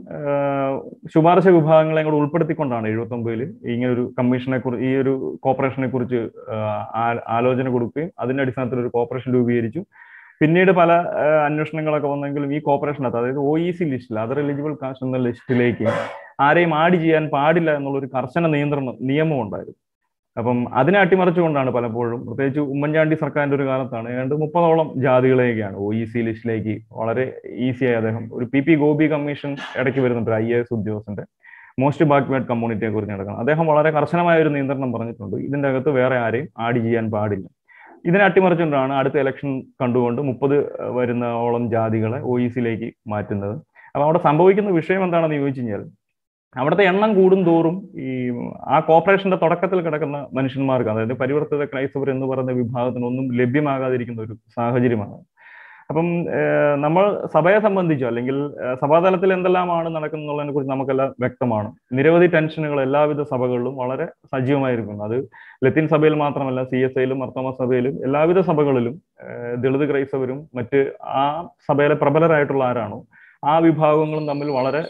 ശുപാർശ വിഭാഗങ്ങളെ കൂടെ ഉൾപ്പെടുത്തിക്കൊണ്ടാണ് എഴുപത്തി ഒമ്പതിൽ ഇങ്ങനെ ഒരു കമ്മീഷനെ കുറിച്ച് ഈ ഒരു കോർപ്പറേഷനെ കുറിച്ച് ആലോചന കൊടുക്കുകയും അതിന്റെ അടിസ്ഥാനത്തിൽ ഒരു കോർപ്പറേഷൻ രൂപീകരിച്ചു പിന്നീട് പല അന്വേഷണങ്ങളൊക്കെ വന്നെങ്കിലും ഈ കോർപ്പറേഷനകത്ത് അതായത് ഒ ഇ സി ലിസ്റ്റിൽ അതർ എലിജിബിൾ കാസ്റ്റ് എന്ന ലിസ്റ്റിലേക്ക് ആരെയും ആഡ് ചെയ്യാൻ പാടില്ല എന്നുള്ള ഒരു കർശന നിയന്ത്രണം നിയമം ഉണ്ടായിരുന്നു അപ്പം അതിനെ അട്ടിമറിച്ചുകൊണ്ടാണ് പലപ്പോഴും പ്രത്യേകിച്ച് ഉമ്മൻചാണ്ടി സർക്കാരിന്റെ ഒരു കാലത്താണ് ഏതാണ്ട് മുപ്പതോളം ജാതികളെയൊക്കെയാണ് ഒ ഇ സി ലിസ്റ്റിലേക്ക് വളരെ ഈസിയായി അദ്ദേഹം ഒരു പി പി ഗോപി കമ്മീഷൻ ഇടയ്ക്ക് വരുന്നുണ്ട് ഐ എ എസ് ഉദ്യോഗസ്ഥന്റെ മോസ്റ്റ് ബാക്ക്വേർഡ് കമ്മ്യൂണിറ്റിയെ കുറിച്ച് നടക്കണം അദ്ദേഹം വളരെ കർശനമായ ഒരു നിയന്ത്രണം പറഞ്ഞിട്ടുണ്ട് ഇതിന്റെ അകത്ത് വേറെ ആരെയും ആഡ് ചെയ്യാൻ പാടില്ല ഇതിനെ അട്ടിമറിച്ചുകൊണ്ടാണ് അടുത്ത ഇലക്ഷൻ കണ്ടുകൊണ്ട് മുപ്പത് വരുന്നോളം ജാതികളെ ഒ ഇ സിയിലേക്ക് മാറ്റുന്നത് അപ്പൊ അവിടെ സംഭവിക്കുന്ന വിഷയം എന്താണെന്ന് ചോദിച്ചു കഴിഞ്ഞാൽ അവിടുത്തെ എണ്ണം കൂടും തോറും ഈ ആ കോർപ്പറേഷന്റെ തുടക്കത്തിൽ കിടക്കുന്ന മനുഷ്യന്മാർക്ക് അതായത് പരിവർത്തിത ക്രൈസ്തവർ എന്ന് പറയുന്ന വിഭാഗത്തിന് ഒന്നും ലഭ്യമാകാതിരിക്കുന്ന ഒരു സാഹചര്യമാണ് അപ്പം നമ്മൾ സഭയെ സംബന്ധിച്ചോ അല്ലെങ്കിൽ സഭാതലത്തിൽ എന്തെല്ലാമാണ് നടക്കുന്നതിനെ കുറിച്ച് നമുക്കെല്ലാം വ്യക്തമാണ് നിരവധി ടെൻഷനുകൾ എല്ലാവിധ സഭകളിലും വളരെ സജീവമായിരിക്കുന്നു അത് ലത്തീൻ സഭയിൽ മാത്രമല്ല സി എസ് ഐയിലും മർത്തമ സഭയിലും എല്ലാവിധ സഭകളിലും ദളിത് ക്രൈസ്തവരും മറ്റ് ആ സഭയിലെ പ്രബലരായിട്ടുള്ള ആരാണോ ആ വിഭാഗങ്ങളും തമ്മിൽ വളരെ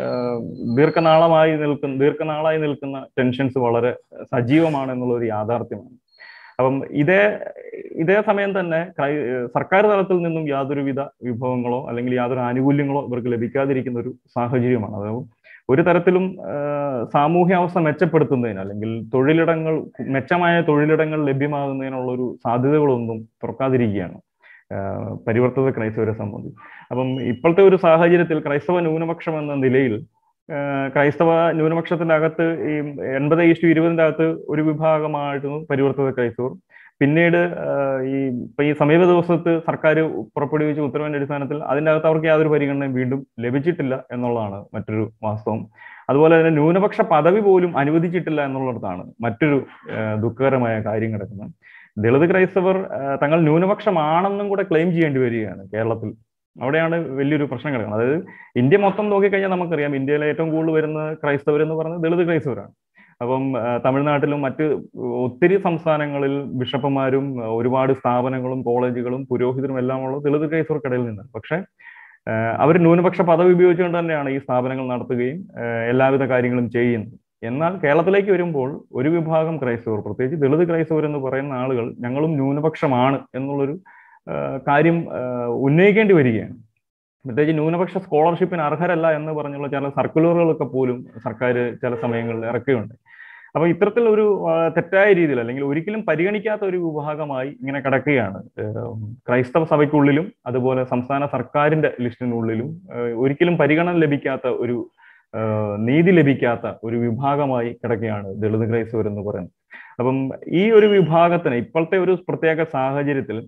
ദീർഘനാളമായി നിൽക്കുന്ന ദീർഘനാളായി നിൽക്കുന്ന ടെൻഷൻസ് വളരെ സജീവമാണ് എന്നുള്ള ഒരു യാഥാർത്ഥ്യമാണ് അപ്പം ഇതേ ഇതേ സമയം തന്നെ സർക്കാർ തലത്തിൽ നിന്നും യാതൊരുവിധ വിഭവങ്ങളോ അല്ലെങ്കിൽ യാതൊരു ആനുകൂല്യങ്ങളോ ഇവർക്ക് ലഭിക്കാതിരിക്കുന്ന ഒരു സാഹചര്യമാണ് അതായത് ഒരു തരത്തിലും സാമൂഹ്യാവസ്ഥ മെച്ചപ്പെടുത്തുന്നതിന് അല്ലെങ്കിൽ തൊഴിലിടങ്ങൾ മെച്ചമായ തൊഴിലിടങ്ങൾ ലഭ്യമാകുന്നതിനുള്ള ഒരു സാധ്യതകളൊന്നും തുറക്കാതിരിക്കുകയാണ് പരിവർത്തിത ക്രൈസ്തവരെ സംബന്ധിച്ച് അപ്പം ഇപ്പോഴത്തെ ഒരു സാഹചര്യത്തിൽ ക്രൈസ്തവ ന്യൂനപക്ഷം എന്ന നിലയിൽ ക്രൈസ്തവ ന്യൂനപക്ഷത്തിന്റെ അകത്ത് ഈ എൺപത് ഈസ്റ്റു ഇരുപതിന്റെ അകത്ത് ഒരു വിഭാഗമായിരുന്നു പരിവർത്തിത ക്രൈസ്തവർ പിന്നീട് ഈ ഇപ്പൊ ഈ സമീപ ദിവസത്ത് സർക്കാർ പുറപ്പെടുവിച്ച ഉത്തരവിന്റെ അടിസ്ഥാനത്തിൽ അതിന്റെ അകത്ത് അവർക്ക് യാതൊരു പരിഗണനയും വീണ്ടും ലഭിച്ചിട്ടില്ല എന്നുള്ളതാണ് മറ്റൊരു വാസ്തവം അതുപോലെ തന്നെ ന്യൂനപക്ഷ പദവി പോലും അനുവദിച്ചിട്ടില്ല എന്നുള്ളിടത്താണ് മറ്റൊരു ദുഃഖകരമായ കാര്യം കിടക്കുന്നത് ദളിത് ക്രൈസ്തവർ തങ്ങൾ ന്യൂനപക്ഷമാണെന്നും കൂടെ ക്ലെയിം ചെയ്യേണ്ടി വരികയാണ് കേരളത്തിൽ അവിടെയാണ് വലിയൊരു പ്രശ്നം കിടക്കുന്നത് അതായത് ഇന്ത്യ മൊത്തം നോക്കിക്കഴിഞ്ഞാൽ നമുക്കറിയാം ഇന്ത്യയിലെ ഏറ്റവും കൂടുതൽ വരുന്ന ക്രൈസ്തവർ എന്ന് പറയുന്നത് ദളിത് ക്രൈസ്തവരാണ് അപ്പം തമിഴ്നാട്ടിലും മറ്റ് ഒത്തിരി സംസ്ഥാനങ്ങളിൽ ബിഷപ്പുമാരും ഒരുപാട് സ്ഥാപനങ്ങളും കോളേജുകളും പുരോഹിതരും എല്ലാം ഉള്ളത് ദളിത് ക്രൈസ്തവർക്കിടയിൽ നിന്നാണ് പക്ഷേ അവർ ന്യൂനപക്ഷ പദവി ഉപയോഗിച്ചുകൊണ്ട് തന്നെയാണ് ഈ സ്ഥാപനങ്ങൾ നടത്തുകയും എല്ലാവിധ കാര്യങ്ങളും ചെയ്യുന്നത് എന്നാൽ കേരളത്തിലേക്ക് വരുമ്പോൾ ഒരു വിഭാഗം ക്രൈസ്തവർ പ്രത്യേകിച്ച് ദളിത് ക്രൈസ്തവർ എന്ന് പറയുന്ന ആളുകൾ ഞങ്ങളും ന്യൂനപക്ഷമാണ് എന്നുള്ളൊരു കാര്യം ഉന്നയിക്കേണ്ടി വരികയാണ് പ്രത്യേകിച്ച് ന്യൂനപക്ഷ സ്കോളർഷിപ്പിന് അർഹരല്ല എന്ന് പറഞ്ഞുള്ള ചില സർക്കുലറുകളൊക്കെ പോലും സർക്കാർ ചില സമയങ്ങളിൽ ഇറക്കുകയുണ്ട് അപ്പൊ ഇത്തരത്തിലൊരു തെറ്റായ രീതിയിൽ അല്ലെങ്കിൽ ഒരിക്കലും പരിഗണിക്കാത്ത ഒരു വിഭാഗമായി ഇങ്ങനെ കിടക്കുകയാണ് ക്രൈസ്തവ സഭയ്ക്കുള്ളിലും അതുപോലെ സംസ്ഥാന സർക്കാരിന്റെ ലിസ്റ്റിനുള്ളിലും ഒരിക്കലും പരിഗണന ലഭിക്കാത്ത ഒരു നീതി ലഭിക്കാത്ത ഒരു വിഭാഗമായി കിടക്കുകയാണ് ദളിത് ക്രൈസ്തവർ എന്ന് പറയുന്നത് അപ്പം ഈ ഒരു വിഭാഗത്തിന് ഇപ്പോഴത്തെ ഒരു പ്രത്യേക സാഹചര്യത്തിൽ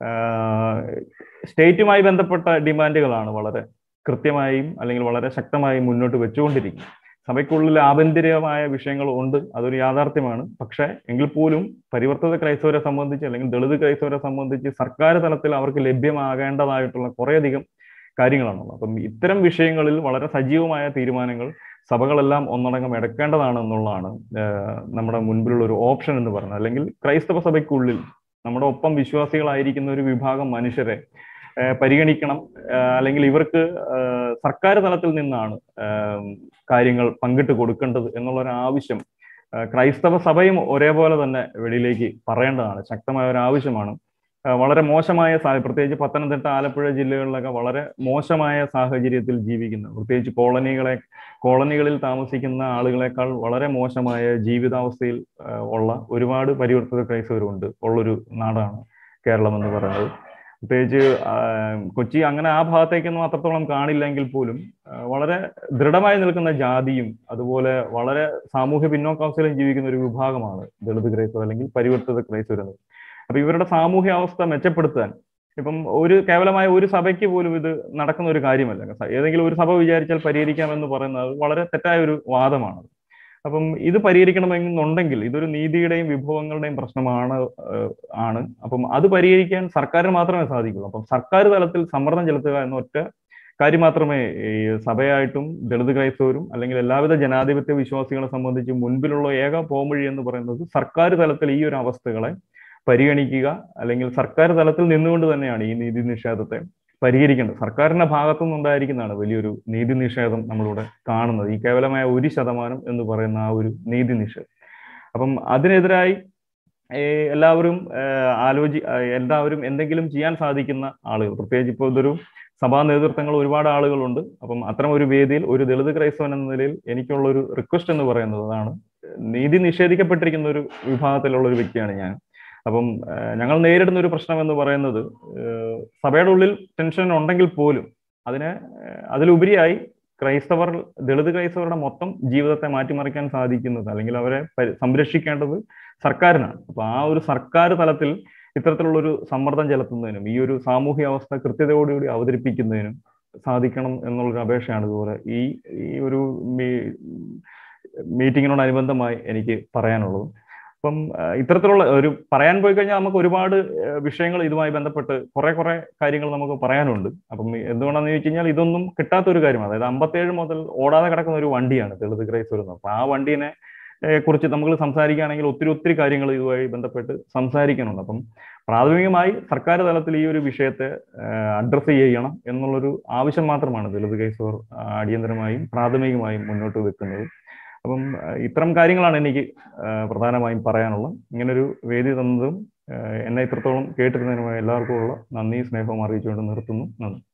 സ്റ്റേറ്റുമായി ബന്ധപ്പെട്ട ഡിമാൻഡുകളാണ് വളരെ കൃത്യമായും അല്ലെങ്കിൽ വളരെ ശക്തമായും മുന്നോട്ട് വെച്ചുകൊണ്ടിരിക്കുന്നത് സഭയ്ക്കുള്ളിൽ ആഭ്യന്തരമായ വിഷയങ്ങൾ ഉണ്ട് അതൊരു യാഥാർത്ഥ്യമാണ് പക്ഷേ എങ്കിൽ പോലും പരിവർത്തിത ക്രൈസ്തവരെ സംബന്ധിച്ച് അല്ലെങ്കിൽ ദളിത് ക്രൈസ്തവരെ സംബന്ധിച്ച് സർക്കാർ തലത്തിൽ അവർക്ക് ലഭ്യമാകേണ്ടതായിട്ടുള്ള കുറേയധികം കാര്യങ്ങളാണുള്ളത് അപ്പം ഇത്തരം വിഷയങ്ങളിൽ വളരെ സജീവമായ തീരുമാനങ്ങൾ സഭകളെല്ലാം ഒന്നടങ്കം എടുക്കേണ്ടതാണ് എന്നുള്ളതാണ് നമ്മുടെ മുൻപിലുള്ള ഒരു ഓപ്ഷൻ എന്ന് പറയുന്നത് അല്ലെങ്കിൽ ക്രൈസ്തവ സഭയ്ക്കുള്ളിൽ നമ്മുടെ ഒപ്പം വിശ്വാസികളായിരിക്കുന്ന ഒരു വിഭാഗം മനുഷ്യരെ പരിഗണിക്കണം അല്ലെങ്കിൽ ഇവർക്ക് സർക്കാർ തലത്തിൽ നിന്നാണ് കാര്യങ്ങൾ പങ്കിട്ട് കൊടുക്കേണ്ടത് എന്നുള്ള ഒരു ആവശ്യം ക്രൈസ്തവ സഭയും ഒരേപോലെ തന്നെ വെളിയിലേക്ക് പറയേണ്ടതാണ് ശക്തമായ ഒരു ആവശ്യമാണ് വളരെ മോശമായ പ്രത്യേകിച്ച് പത്തനംതിട്ട ആലപ്പുഴ ജില്ലകളിലൊക്കെ വളരെ മോശമായ സാഹചര്യത്തിൽ ജീവിക്കുന്ന പ്രത്യേകിച്ച് കോളനികളെ കോളനികളിൽ താമസിക്കുന്ന ആളുകളെക്കാൾ വളരെ മോശമായ ജീവിതാവസ്ഥയിൽ ഉള്ള ഒരുപാട് പരിവർത്തിത ക്രൈസ്തവരുണ്ട് ഉള്ളൊരു നാടാണ് കേരളം എന്ന് പറയുന്നത് പ്രത്യേകിച്ച് കൊച്ചി അങ്ങനെ ആ ഭാഗത്തേക്കൊന്നും അത്രത്തോളം കാണില്ലെങ്കിൽ പോലും വളരെ ദൃഢമായി നിൽക്കുന്ന ജാതിയും അതുപോലെ വളരെ സാമൂഹ്യ പിന്നോക്കാവസ്ഥയിലും ജീവിക്കുന്ന ഒരു വിഭാഗമാണ് ദളിത് ക്രൈസ്തവർ അല്ലെങ്കിൽ പരിവർത്തിത ക്രൈസ്തവർ എന്നത് അപ്പൊ ഇവരുടെ സാമൂഹ്യ അവസ്ഥ മെച്ചപ്പെടുത്താൻ ഇപ്പം ഒരു കേവലമായ ഒരു സഭയ്ക്ക് പോലും ഇത് നടക്കുന്ന ഒരു കാര്യമല്ല ഏതെങ്കിലും ഒരു സഭ വിചാരിച്ചാൽ പരിഹരിക്കാമെന്ന് പറയുന്നത് വളരെ തെറ്റായ ഒരു വാദമാണ് അപ്പം ഇത് പരിഹരിക്കണമെന്നുണ്ടെങ്കിൽ ഇതൊരു നീതിയുടെയും വിഭവങ്ങളുടെയും പ്രശ്നമാണ് ആണ് അപ്പം അത് പരിഹരിക്കാൻ സർക്കാരിന് മാത്രമേ സാധിക്കുള്ളൂ അപ്പം സർക്കാർ തലത്തിൽ സമ്മർദ്ദം ചെലുത്തുക എന്ന ഒറ്റ കാര്യം മാത്രമേ ഈ സഭയായിട്ടും ദളിത് ക്രൈസ്തവരും അല്ലെങ്കിൽ എല്ലാവിധ ജനാധിപത്യ വിശ്വാസികളെ സംബന്ധിച്ച് മുൻപിലുള്ള ഏക പോംവഴി എന്ന് പറയുന്നത് സർക്കാർ തലത്തിൽ ഈ ഒരു അവസ്ഥകളെ പരിഗണിക്കുക അല്ലെങ്കിൽ സർക്കാർ തലത്തിൽ നിന്നുകൊണ്ട് തന്നെയാണ് ഈ നീതി നിഷേധത്തെ പരിഹരിക്കേണ്ടത് സർക്കാരിന്റെ ഭാഗത്തു നിന്നുണ്ടായിരിക്കുന്നതാണ് വലിയൊരു നീതി നിഷേധം നമ്മളിവിടെ കാണുന്നത് ഈ കേവലമായ ഒരു ശതമാനം എന്ന് പറയുന്ന ആ ഒരു നീതി നിഷേധം അപ്പം അതിനെതിരായി എല്ലാവരും ആലോചി എല്ലാവരും എന്തെങ്കിലും ചെയ്യാൻ സാധിക്കുന്ന ആളുകൾ പ്രത്യേകിച്ച് ഇപ്പോൾ ഇതൊരു സഭാ നേതൃത്വങ്ങൾ ഒരുപാട് ആളുകളുണ്ട് അപ്പം അത്തരം ഒരു വേദിയിൽ ഒരു ദളിത് ക്രൈസ്തവൻ എന്ന നിലയിൽ എനിക്കുള്ള ഒരു റിക്വസ്റ്റ് എന്ന് പറയുന്നത് അതാണ് നീതി നിഷേധിക്കപ്പെട്ടിരിക്കുന്ന ഒരു വിഭാഗത്തിലുള്ള ഒരു വ്യക്തിയാണ് ഞാൻ അപ്പം ഞങ്ങൾ നേരിടുന്ന ഒരു പ്രശ്നം എന്ന് പറയുന്നത് സഭയുടെ ഉള്ളിൽ ടെൻഷൻ ഉണ്ടെങ്കിൽ പോലും അതിനെ അതിലുപരിയായി ക്രൈസ്തവർ ദളിത് ക്രൈസ്തവരുടെ മൊത്തം ജീവിതത്തെ മാറ്റിമറിക്കാൻ സാധിക്കുന്നത് അല്ലെങ്കിൽ അവരെ സംരക്ഷിക്കേണ്ടത് സർക്കാരിനാണ് അപ്പൊ ആ ഒരു സർക്കാർ തലത്തിൽ ഇത്തരത്തിലുള്ളൊരു സമ്മർദ്ദം ചെലുത്തുന്നതിനും ഈ ഒരു സാമൂഹ്യ അവസ്ഥ കൃത്യതയോടുകൂടി അവതരിപ്പിക്കുന്നതിനും സാധിക്കണം എന്നുള്ളൊരു അപേക്ഷയാണ് ഇതുപോലെ ഈ ഈ ഒരു മീറ്റിങ്ങിനോടനുബന്ധമായി എനിക്ക് പറയാനുള്ളത് അപ്പം ഇത്തരത്തിലുള്ള ഒരു പറയാൻ പോയി കഴിഞ്ഞാൽ നമുക്ക് ഒരുപാട് വിഷയങ്ങൾ ഇതുമായി ബന്ധപ്പെട്ട് കുറെ കുറെ കാര്യങ്ങൾ നമുക്ക് പറയാനുണ്ട് അപ്പം എന്തുകൊണ്ടാന്ന് ചോദിച്ചു കഴിഞ്ഞാൽ ഇതൊന്നും കിട്ടാത്ത ഒരു കാര്യമാണ് അതായത് അമ്പത്തേഴ് മുതൽ ഓടാതെ കിടക്കുന്ന ഒരു വണ്ടിയാണ് ദളിത് ക്രൈസ്തവർ അപ്പൊ ആ വണ്ടീനെ കുറിച്ച് നമ്മൾ സംസാരിക്കുകയാണെങ്കിൽ ഒത്തിരി ഒത്തിരി കാര്യങ്ങൾ ഇതുമായി ബന്ധപ്പെട്ട് സംസാരിക്കാനുണ്ട് അപ്പം പ്രാഥമികമായി സർക്കാർ തലത്തിൽ ഈ ഒരു വിഷയത്തെ അഡ്രസ്സ് ചെയ്യണം എന്നുള്ളൊരു ആവശ്യം മാത്രമാണ് ദളിത് ക്രൈസ്തവർ അടിയന്തരമായും പ്രാഥമികമായും മുന്നോട്ട് വെക്കുന്നത് അപ്പം ഇത്തരം കാര്യങ്ങളാണ് എനിക്ക് പ്രധാനമായും പറയാനുള്ളത് ഇങ്ങനൊരു വേദി തന്നതും എന്നെ ഇത്രത്തോളം കേട്ടിരുന്നതിനുമായി എല്ലാവർക്കും ഉള്ള നന്ദി സ്നേഹവും അറിയിച്ചുകൊണ്ട് നിർത്തുന്നു നന്ദി